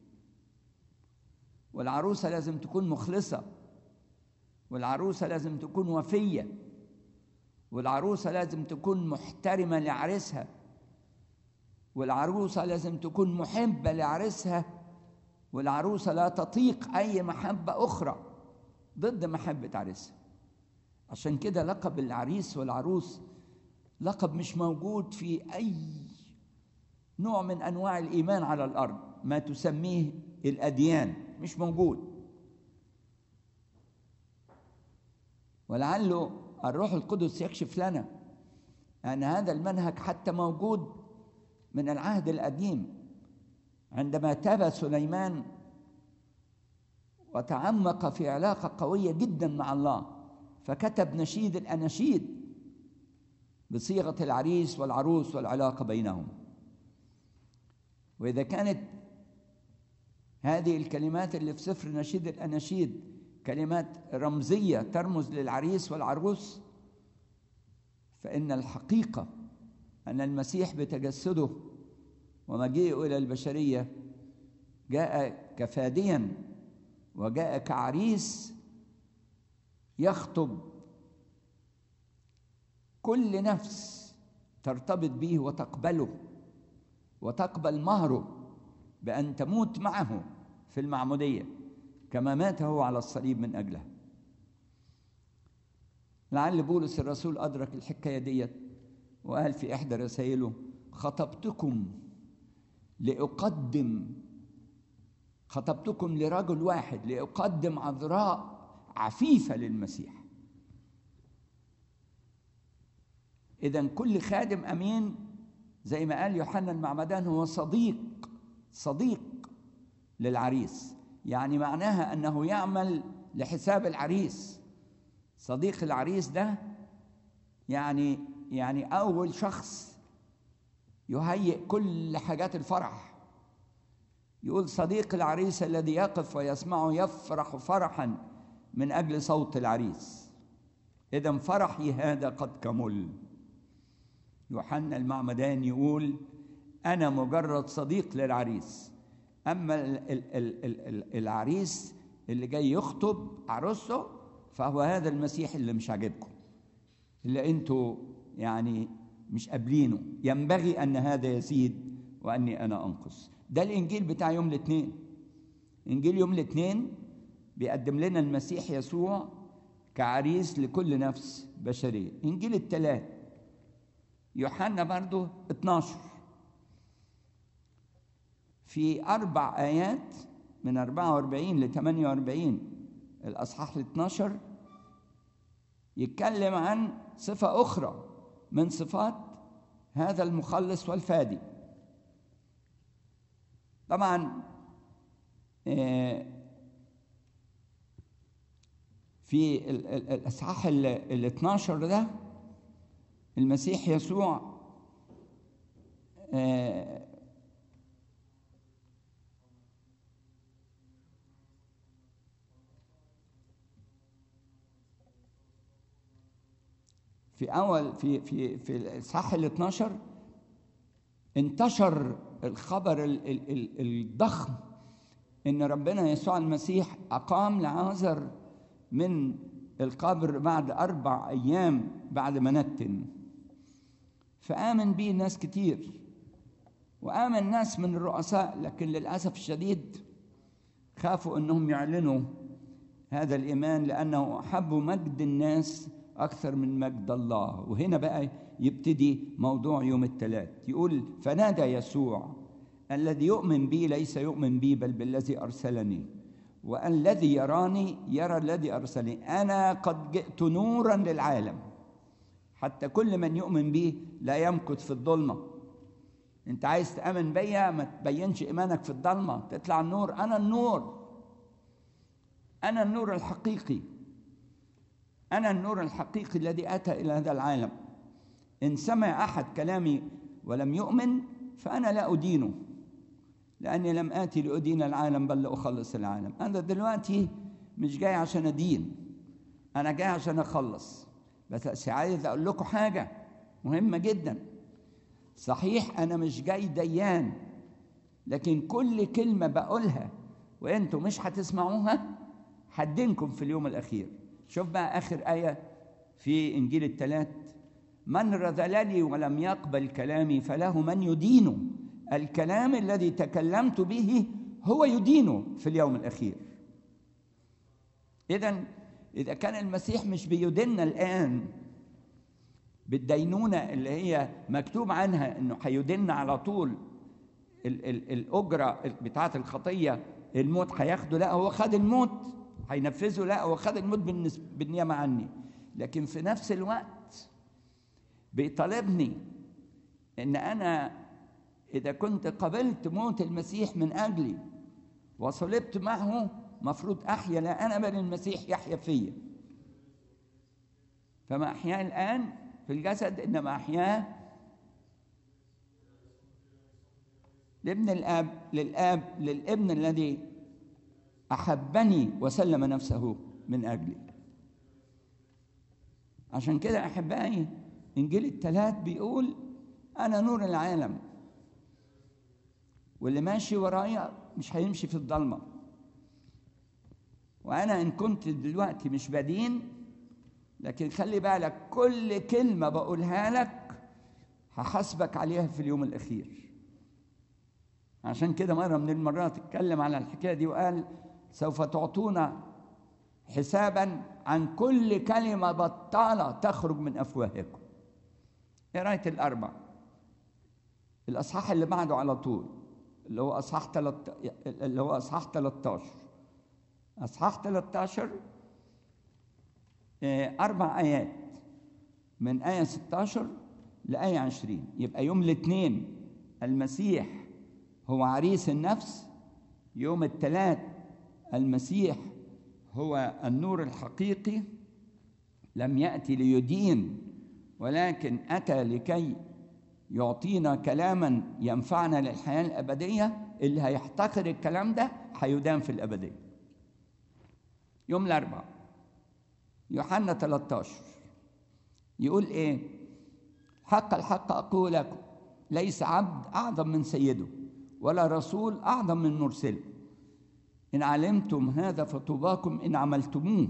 والعروسه لازم تكون مخلصه والعروسه لازم تكون وفيه والعروسه لازم تكون محترمه لعريسها والعروسه لازم تكون محبه لعريسها والعروسه لا تطيق اي محبه اخرى ضد محبه عريسها عشان كده لقب العريس والعروس لقب مش موجود في اي نوع من انواع الايمان على الارض ما تسميه الاديان مش موجود ولعله الروح القدس يكشف لنا ان هذا المنهج حتى موجود من العهد القديم عندما تاب سليمان وتعمق في علاقه قويه جدا مع الله فكتب نشيد الاناشيد بصيغه العريس والعروس والعلاقه بينهم واذا كانت هذه الكلمات اللي في سفر نشيد الاناشيد كلمات رمزيه ترمز للعريس والعروس فان الحقيقه ان المسيح بتجسده ومجيئه الى البشريه جاء كفاديا وجاء كعريس يخطب كل نفس ترتبط به وتقبله وتقبل مهره بأن تموت معه في المعمودية كما مات هو على الصليب من أجلها لعل بولس الرسول أدرك الحكاية ديت وقال في إحدى رسائله خطبتكم لأقدم خطبتكم لرجل واحد لأقدم عذراء عفيفة للمسيح إذا كل خادم أمين زي ما قال يوحنا المعمدان هو صديق صديق للعريس يعني معناها أنه يعمل لحساب العريس صديق العريس ده يعني يعني أول شخص يهيئ كل حاجات الفرح يقول صديق العريس الذي يقف ويسمعه يفرح فرحا من أجل صوت العريس إذا فرحي هذا قد كمل يوحنا المعمدان يقول أنا مجرد صديق للعريس أما ال- ال- ال- ال- ال- العريس اللي جاي يخطب عروسه فهو هذا المسيح اللي مش عاجبكم اللي انتوا يعني مش قابلينه ينبغي أن هذا يزيد وأني أنا أنقص ده الإنجيل بتاع يوم الاثنين إنجيل يوم الاثنين بيقدم لنا المسيح يسوع كعريس لكل نفس بشرية إنجيل الثلاث يوحنا برضو 12 في أربع آيات من 44 ل 48 الأصحاح ال 12 يتكلم عن صفة أخرى من صفات هذا المخلص والفادي طبعا آه، في ال- ال- الإصحاح ال ال 12 ده المسيح يسوع آه، في اول في في في الاصحاح ال 12 انتشر الخبر ال- ال- ال- الضخم ان ربنا يسوع المسيح اقام لعازر من القبر بعد اربع ايام بعد ما نتن فامن به ناس كتير وامن ناس من الرؤساء لكن للاسف الشديد خافوا انهم يعلنوا هذا الايمان لانه احبوا مجد الناس اكثر من مجد الله وهنا بقى يبتدي موضوع يوم الثلاث يقول فنادى يسوع الذي يؤمن بي ليس يؤمن بي بل بالذي ارسلني والذي يراني يرى الذي ارسلني انا قد جئت نورا للعالم حتى كل من يؤمن بي لا يمكث في الظلمه انت عايز تامن بيا ما تبينش ايمانك في الضلمه تطلع النور انا النور انا النور الحقيقي أنا النور الحقيقي الذي أتى إلى هذا العالم إن سمع أحد كلامي ولم يؤمن فأنا لا أدينه لأني لم آتي لأدين العالم بل لأخلص العالم أنا دلوقتي مش جاي عشان أدين أنا جاي عشان أخلص بس عايز أقول لكم حاجة مهمة جدا صحيح أنا مش جاي ديان لكن كل كلمة بقولها وأنتم مش هتسمعوها هدينكم في اليوم الأخير شوف بقى آخر آية في إنجيل الثلاث من رذلني ولم يقبل كلامي فله من يدينه الكلام الذي تكلمت به هو يدينه في اليوم الأخير إذا إذا كان المسيح مش بيديننا الآن بالدينونة اللي هي مكتوب عنها إنه هيديننا على طول ال- ال- الأجرة بتاعة الخطية الموت هياخده لا هو خد الموت هينفذه لا هو خد الموت بالنس- بالنيابة عني لكن في نفس الوقت بيطالبني ان انا اذا كنت قبلت موت المسيح من اجلي وصلبت معه مفروض احيا لا انا بل المسيح يحيا فيا فما احياه الان في الجسد انما احياه لابن الاب للاب للابن الذي احبني وسلم نفسه من اجلي عشان كده احبائي انجيل الثلاث بيقول انا نور العالم واللي ماشي ورايا مش هيمشي في الضلمه وانا ان كنت دلوقتي مش بدين لكن خلي بالك كل كلمه بقولها لك هحاسبك عليها في اليوم الاخير عشان كده مره من المرات اتكلم على الحكايه دي وقال سوف تعطونا حسابا عن كل كلمه بطاله تخرج من افواهكم قرايه الاربع الاصحاح اللي بعده على طول اللي هو اصحاح تلت... اللي هو اصحاح 13 اصحاح 13 آه، اربع ايات من ايه 16 لايه 20 يبقى يوم الاثنين المسيح هو عريس النفس يوم الثلاث المسيح هو النور الحقيقي لم ياتي ليدين ولكن اتى لكي يعطينا كلاما ينفعنا للحياه الابديه اللي هيحتقر الكلام ده هيدان في الابديه يوم الاربعاء يوحنا 13 يقول ايه حق الحق اقول لكم ليس عبد اعظم من سيده ولا رسول اعظم من مرسله ان علمتم هذا فطوباكم ان عملتموه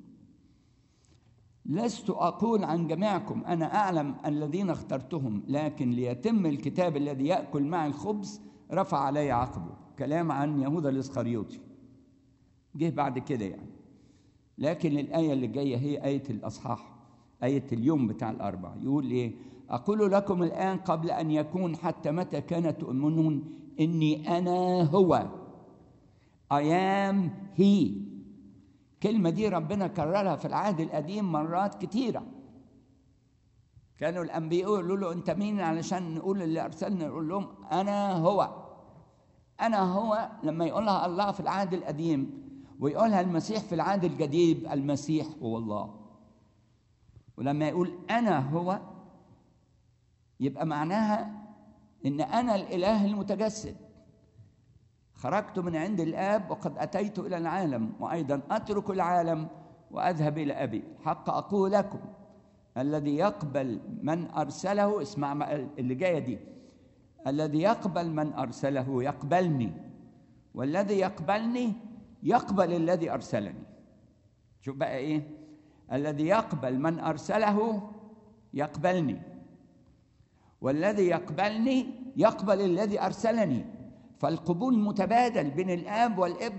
لست اقول عن جميعكم انا اعلم الذين اخترتهم لكن ليتم الكتاب الذي ياكل معي الخبز رفع علي عقبه كلام عن يهوذا الاسخريوطي جه بعد كده يعني لكن الآية اللي جاية هي آية الأصحاح آية اليوم بتاع الأربع يقول إيه أقول لكم الآن قبل أن يكون حتى متى كانت تؤمنون إني أنا هو I am he الكلمة دي ربنا كررها في العهد القديم مرات كتيرة كانوا الأنبياء يقولوا له أنت مين علشان نقول اللي أرسلنا يقول لهم أنا هو أنا هو لما يقولها الله في العهد القديم ويقولها المسيح في العهد الجديد المسيح هو الله ولما يقول أنا هو يبقى معناها إن أنا الإله المتجسد خرجت من عند الآب وقد أتيت إلى العالم وأيضا أترك العالم وأذهب إلى أبي حق أقول لكم الذي يقبل من أرسله اسمع ما- اللي جاية دي الذي يقبل من أرسله يقبلني والذي يقبلني يقبل الذي أرسلني شوف بقى إيه الذي يقبل من أرسله يقبلني والذي يقبلني يقبل الذي أرسلني فالقبول متبادل بين الآب والابن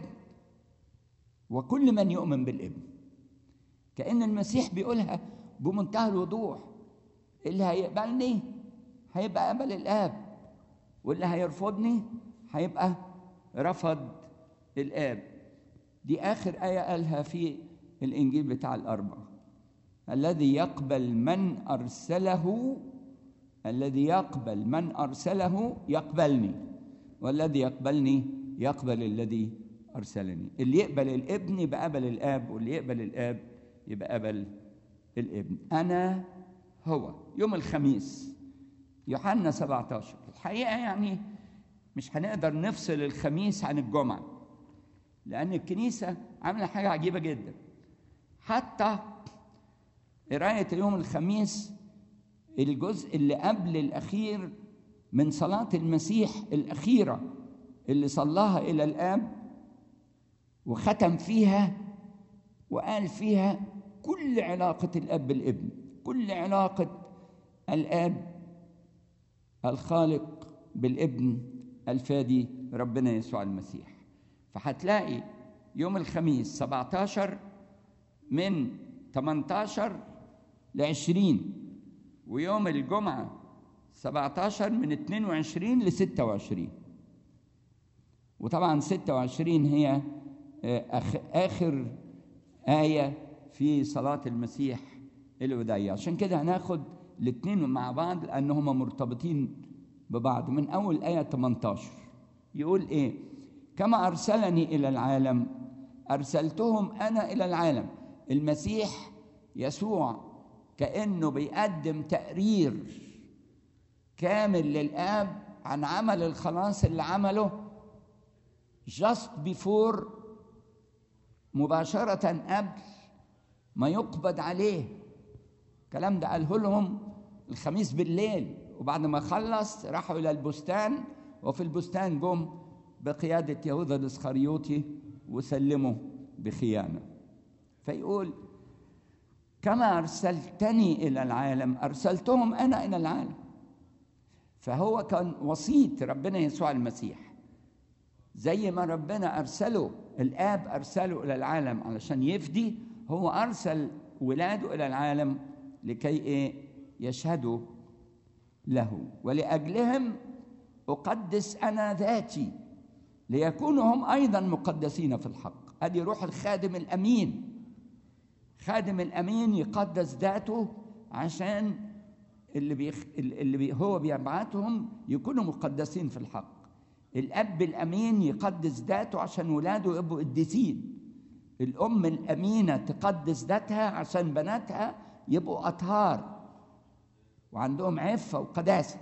وكل من يؤمن بالابن كأن المسيح بيقولها بمنتهى الوضوح اللي هيقبلني هيبقى قبل الآب واللي هيرفضني هيبقى رفض الآب دي آخر آية قالها في الإنجيل بتاع الأربعة الذي يقبل من أرسله الذي يقبل من أرسله يقبلني والذي يقبلني يقبل الذي أرسلني اللي يقبل الابن يبقى قبل الآب واللي يقبل الآب يبقى قبل الابن أنا هو يوم الخميس يوحنا 17 الحقيقة يعني مش هنقدر نفصل الخميس عن الجمعة لأن الكنيسة عاملة حاجة عجيبة جدا حتى قراية يوم الخميس الجزء اللي قبل الأخير من صلاة المسيح الأخيرة اللي صلاها إلى الآب وختم فيها وقال فيها كل علاقة الأب بالابن كل علاقة الآب الخالق بالابن الفادي ربنا يسوع المسيح فهتلاقي يوم الخميس 17 من 18 ل 20 ويوم الجمعة 17 من 22 ل 26 وطبعا 26 هي آخ آخر آية في صلاة المسيح الوداعية عشان كده هناخد الاثنين مع بعض لأنهما مرتبطين ببعض من أول آية 18 يقول إيه كما أرسلني إلى العالم أرسلتهم أنا إلى العالم المسيح يسوع كأنه بيقدم تقرير كامل للآب عن عمل الخلاص اللي عمله just before مباشرة قبل ما يقبض عليه الكلام ده قاله لهم الخميس بالليل وبعد ما خلص راحوا إلى البستان وفي البستان جم بقيادة يهوذا الإسخريوطي وسلموا بخيانة فيقول كما أرسلتني إلى العالم أرسلتهم أنا إلى العالم فهو كان وسيط ربنا يسوع المسيح زي ما ربنا أرسله الآب أرسله إلى العالم علشان يفدي هو أرسل ولاده إلى العالم لكي إيه يشهدوا له ولأجلهم أقدس أنا ذاتي ليكونوا هم أيضا مقدسين في الحق أدي روح الخادم الأمين خادم الأمين يقدس ذاته عشان اللي, بيخ... اللي بي... هو بيبعتهم يكونوا مقدسين في الحق الأب الأمين يقدس ذاته عشان ولاده يبقوا قديسين الأم الأمينة تقدس ذاتها عشان بناتها يبقوا أطهار وعندهم عفة وقداسة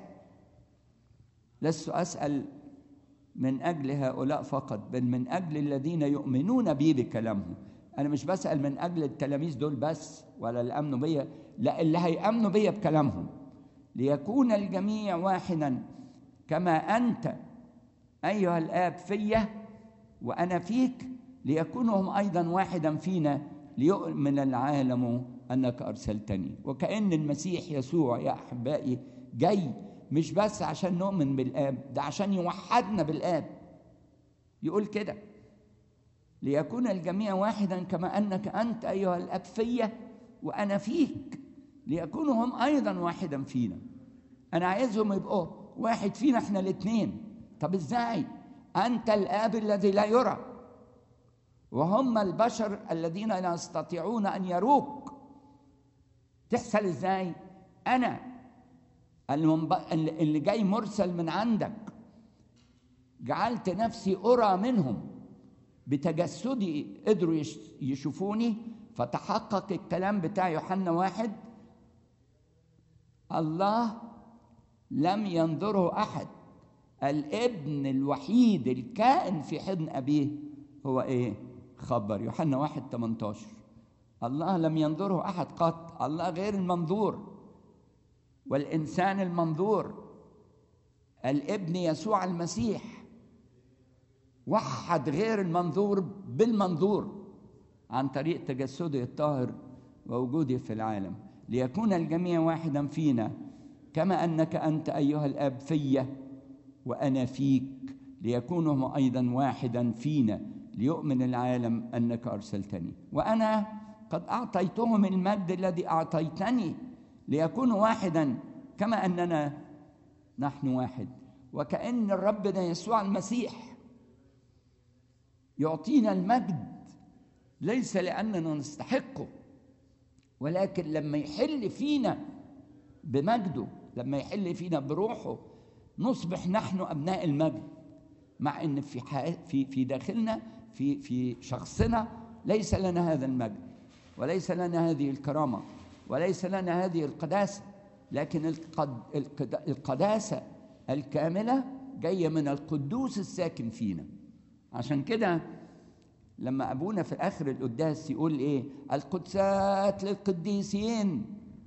لست أسأل من أجل هؤلاء فقط بل من أجل الذين يؤمنون بي بكلامهم أنا مش بسأل من أجل التلاميذ دول بس ولا اللي آمنوا بيا لا اللي هيأمنوا بيا بكلامهم ليكون الجميع واحدا كما أنت أيها الآب فيا وأنا فيك ليكونوا هم أيضا واحدا فينا ليؤمن العالم أنك أرسلتني وكأن المسيح يسوع يا أحبائي جاي مش بس عشان نؤمن بالآب ده عشان يوحدنا بالآب يقول كده ليكون الجميع واحدا كما أنك أنت أيها الأب فيا وأنا فيك ليكونوا هم أيضا واحدا فينا أنا عايزهم يبقوا واحد فينا إحنا الاثنين طب إزاي أنت الآب الذي لا يرى وهم البشر الذين لا يستطيعون أن يروك تحصل إزاي أنا المنب... اللي جاي مرسل من عندك جعلت نفسي أرى منهم بتجسدي قدروا يش... يشوفوني فتحقق الكلام بتاع يوحنا واحد الله لم ينظره أحد الابن الوحيد الكائن في حضن أبيه هو إيه؟ خبر يوحنا واحد 18 الله لم ينظره أحد قط الله غير المنظور والإنسان المنظور الابن يسوع المسيح وحد غير المنظور بالمنظور عن طريق تجسده الطاهر ووجوده في العالم ليكون الجميع واحدا فينا كما انك انت ايها الاب فيا وانا فيك ليكونوا هم ايضا واحدا فينا ليؤمن العالم انك ارسلتني وانا قد اعطيتهم المجد الذي اعطيتني ليكونوا واحدا كما اننا نحن واحد وكأن الرب ده يسوع المسيح يعطينا المجد ليس لأننا نستحقه ولكن لما يحل فينا بمجده لما يحل فينا بروحه نصبح نحن أبناء المجد مع أن في في في داخلنا في في شخصنا ليس لنا هذا المجد وليس لنا هذه الكرامة وليس لنا هذه القداسة لكن القد... القد... القداسة الكاملة جاية من القدوس الساكن فينا عشان كده لما أبونا في آخر القداس يقول إيه القدسات للقديسين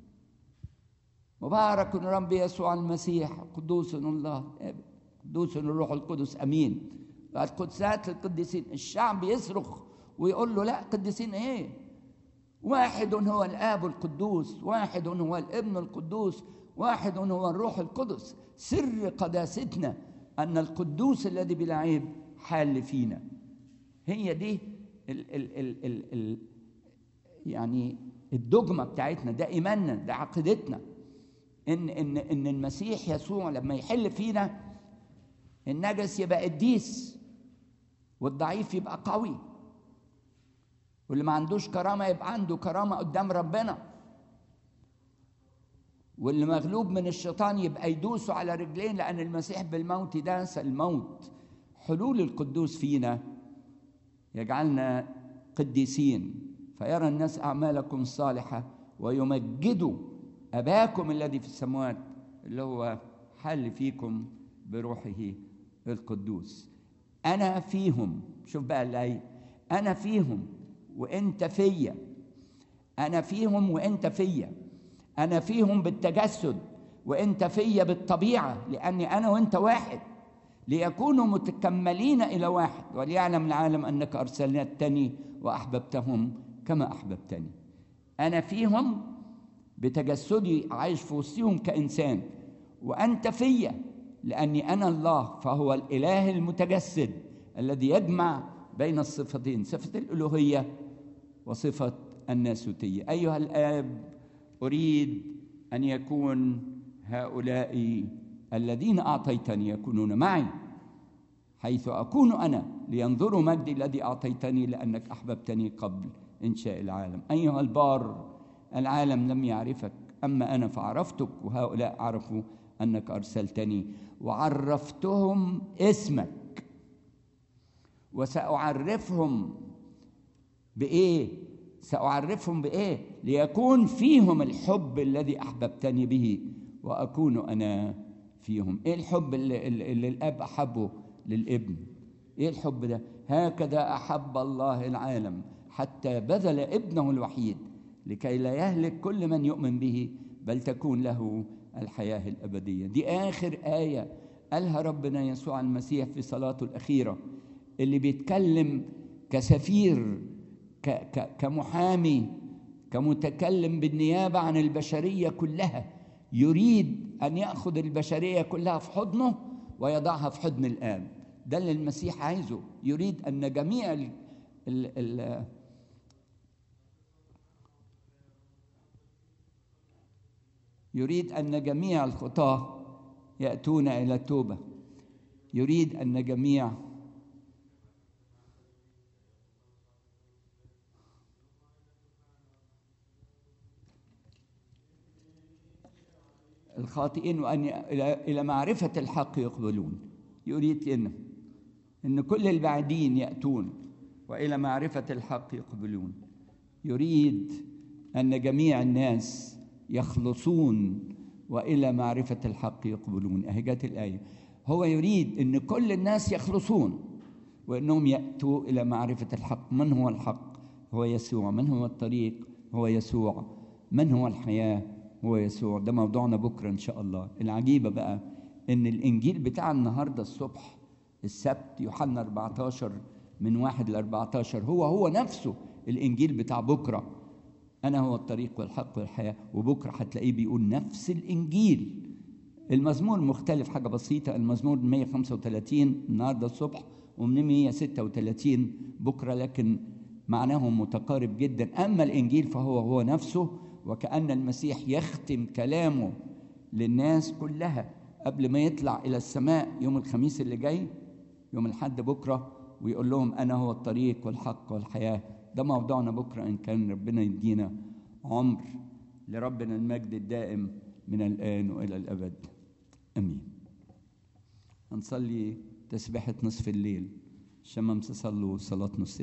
مبارك رب يسوع المسيح قدوس الله قدوس الروح القدس امين القدسات للقديسين الشعب يصرخ ويقول له لا قديسين ايه واحد هو الاب القدوس واحد هو الابن القدوس واحد هو الروح القدس سر قداستنا ان القدوس الذي بلا عيب حال فينا هي دي ال ال ال ال ال يعني الدogma بتاعتنا ده ايماننا ده عقيدتنا ان ان ان المسيح يسوع لما يحل فينا النجس يبقى قديس والضعيف يبقى قوي واللي ما عندوش كرامه يبقى عنده كرامه قدام ربنا واللي مغلوب من الشيطان يبقى يدوسه على رجلين لان المسيح بالموت داس الموت حلول القدوس فينا يجعلنا قديسين فيرى الناس اعمالكم الصالحه ويمجدوا أباكم الذي في السماوات اللي هو حل فيكم بروحه القدوس أنا فيهم شوف بقى الآية أنا فيهم وأنت فيا أنا فيهم وأنت فيا أنا فيهم بالتجسد وأنت فيا بالطبيعة لأني أنا وأنت واحد ليكونوا متكملين إلى واحد وليعلم العالم أنك أرسلتني وأحببتهم كما أحببتني أنا فيهم بتجسدي عايش في وسطهم كإنسان وأنت فيا لأني أنا الله فهو الإله المتجسد الذي يجمع بين الصفتين صفة الألوهية وصفة الناسوتية أيها الآب أريد أن يكون هؤلاء الذين أعطيتني يكونون معي حيث أكون أنا لينظروا مجدي الذي أعطيتني لأنك أحببتني قبل إنشاء العالم أيها البار العالم لم يعرفك أما أنا فعرفتك وهؤلاء عرفوا أنك أرسلتني وعرفتهم اسمك وسأعرفهم بإيه؟ سأعرفهم بإيه؟ ليكون فيهم الحب الذي أحببتني به وأكون أنا فيهم إيه الحب اللي, اللي الأب أحبه للابن إيه الحب ده؟ هكذا أحب الله العالم حتى بذل ابنه الوحيد لكي لا يهلك كل من يؤمن به بل تكون له الحياة الأبدية دي آخر آية قالها ربنا يسوع المسيح في صلاته الأخيرة اللي بيتكلم كسفير ك ك كمحامي كمتكلم بالنيابة عن البشرية كلها يريد أن يأخذ البشرية كلها في حضنه ويضعها في حضن الآب ده اللي المسيح عايزه يريد أن جميع ال ال ال يريد أن جميع الخطاة يأتون إلى التوبة يريد أن جميع الخاطئين وأن إلى معرفة الحق يقبلون يريد إن إن كل البعيدين يأتون وإلى معرفة الحق يقبلون يريد أن جميع الناس يخلصون والى معرفه الحق يقبلون اهي جت الايه هو يريد ان كل الناس يخلصون وانهم ياتوا الى معرفه الحق من هو الحق هو يسوع من هو الطريق هو يسوع من هو الحياه هو يسوع ده موضوعنا بكره ان شاء الله العجيبه بقى ان الانجيل بتاع النهارده الصبح السبت يوحنا 14 من واحد ل 14 هو هو نفسه الانجيل بتاع بكره أنا هو الطريق والحق والحياة وبكرة هتلاقيه بيقول نفس الإنجيل المزمور مختلف حاجة بسيطة المزمور 135 النهاردة الصبح ومن 136 بكرة لكن معناهم متقارب جدا أما الإنجيل فهو هو نفسه وكأن المسيح يختم كلامه للناس كلها قبل ما يطلع إلى السماء يوم الخميس اللي جاي يوم الحد بكرة ويقول لهم أنا هو الطريق والحق والحياة ده موضوعنا بكرة إن كان ربنا يدينا عمر لربنا المجد الدائم من الآن وإلى الأبد أمين هنصلي تسبيحة نصف الليل الشمامسة صلوا صلاة نصف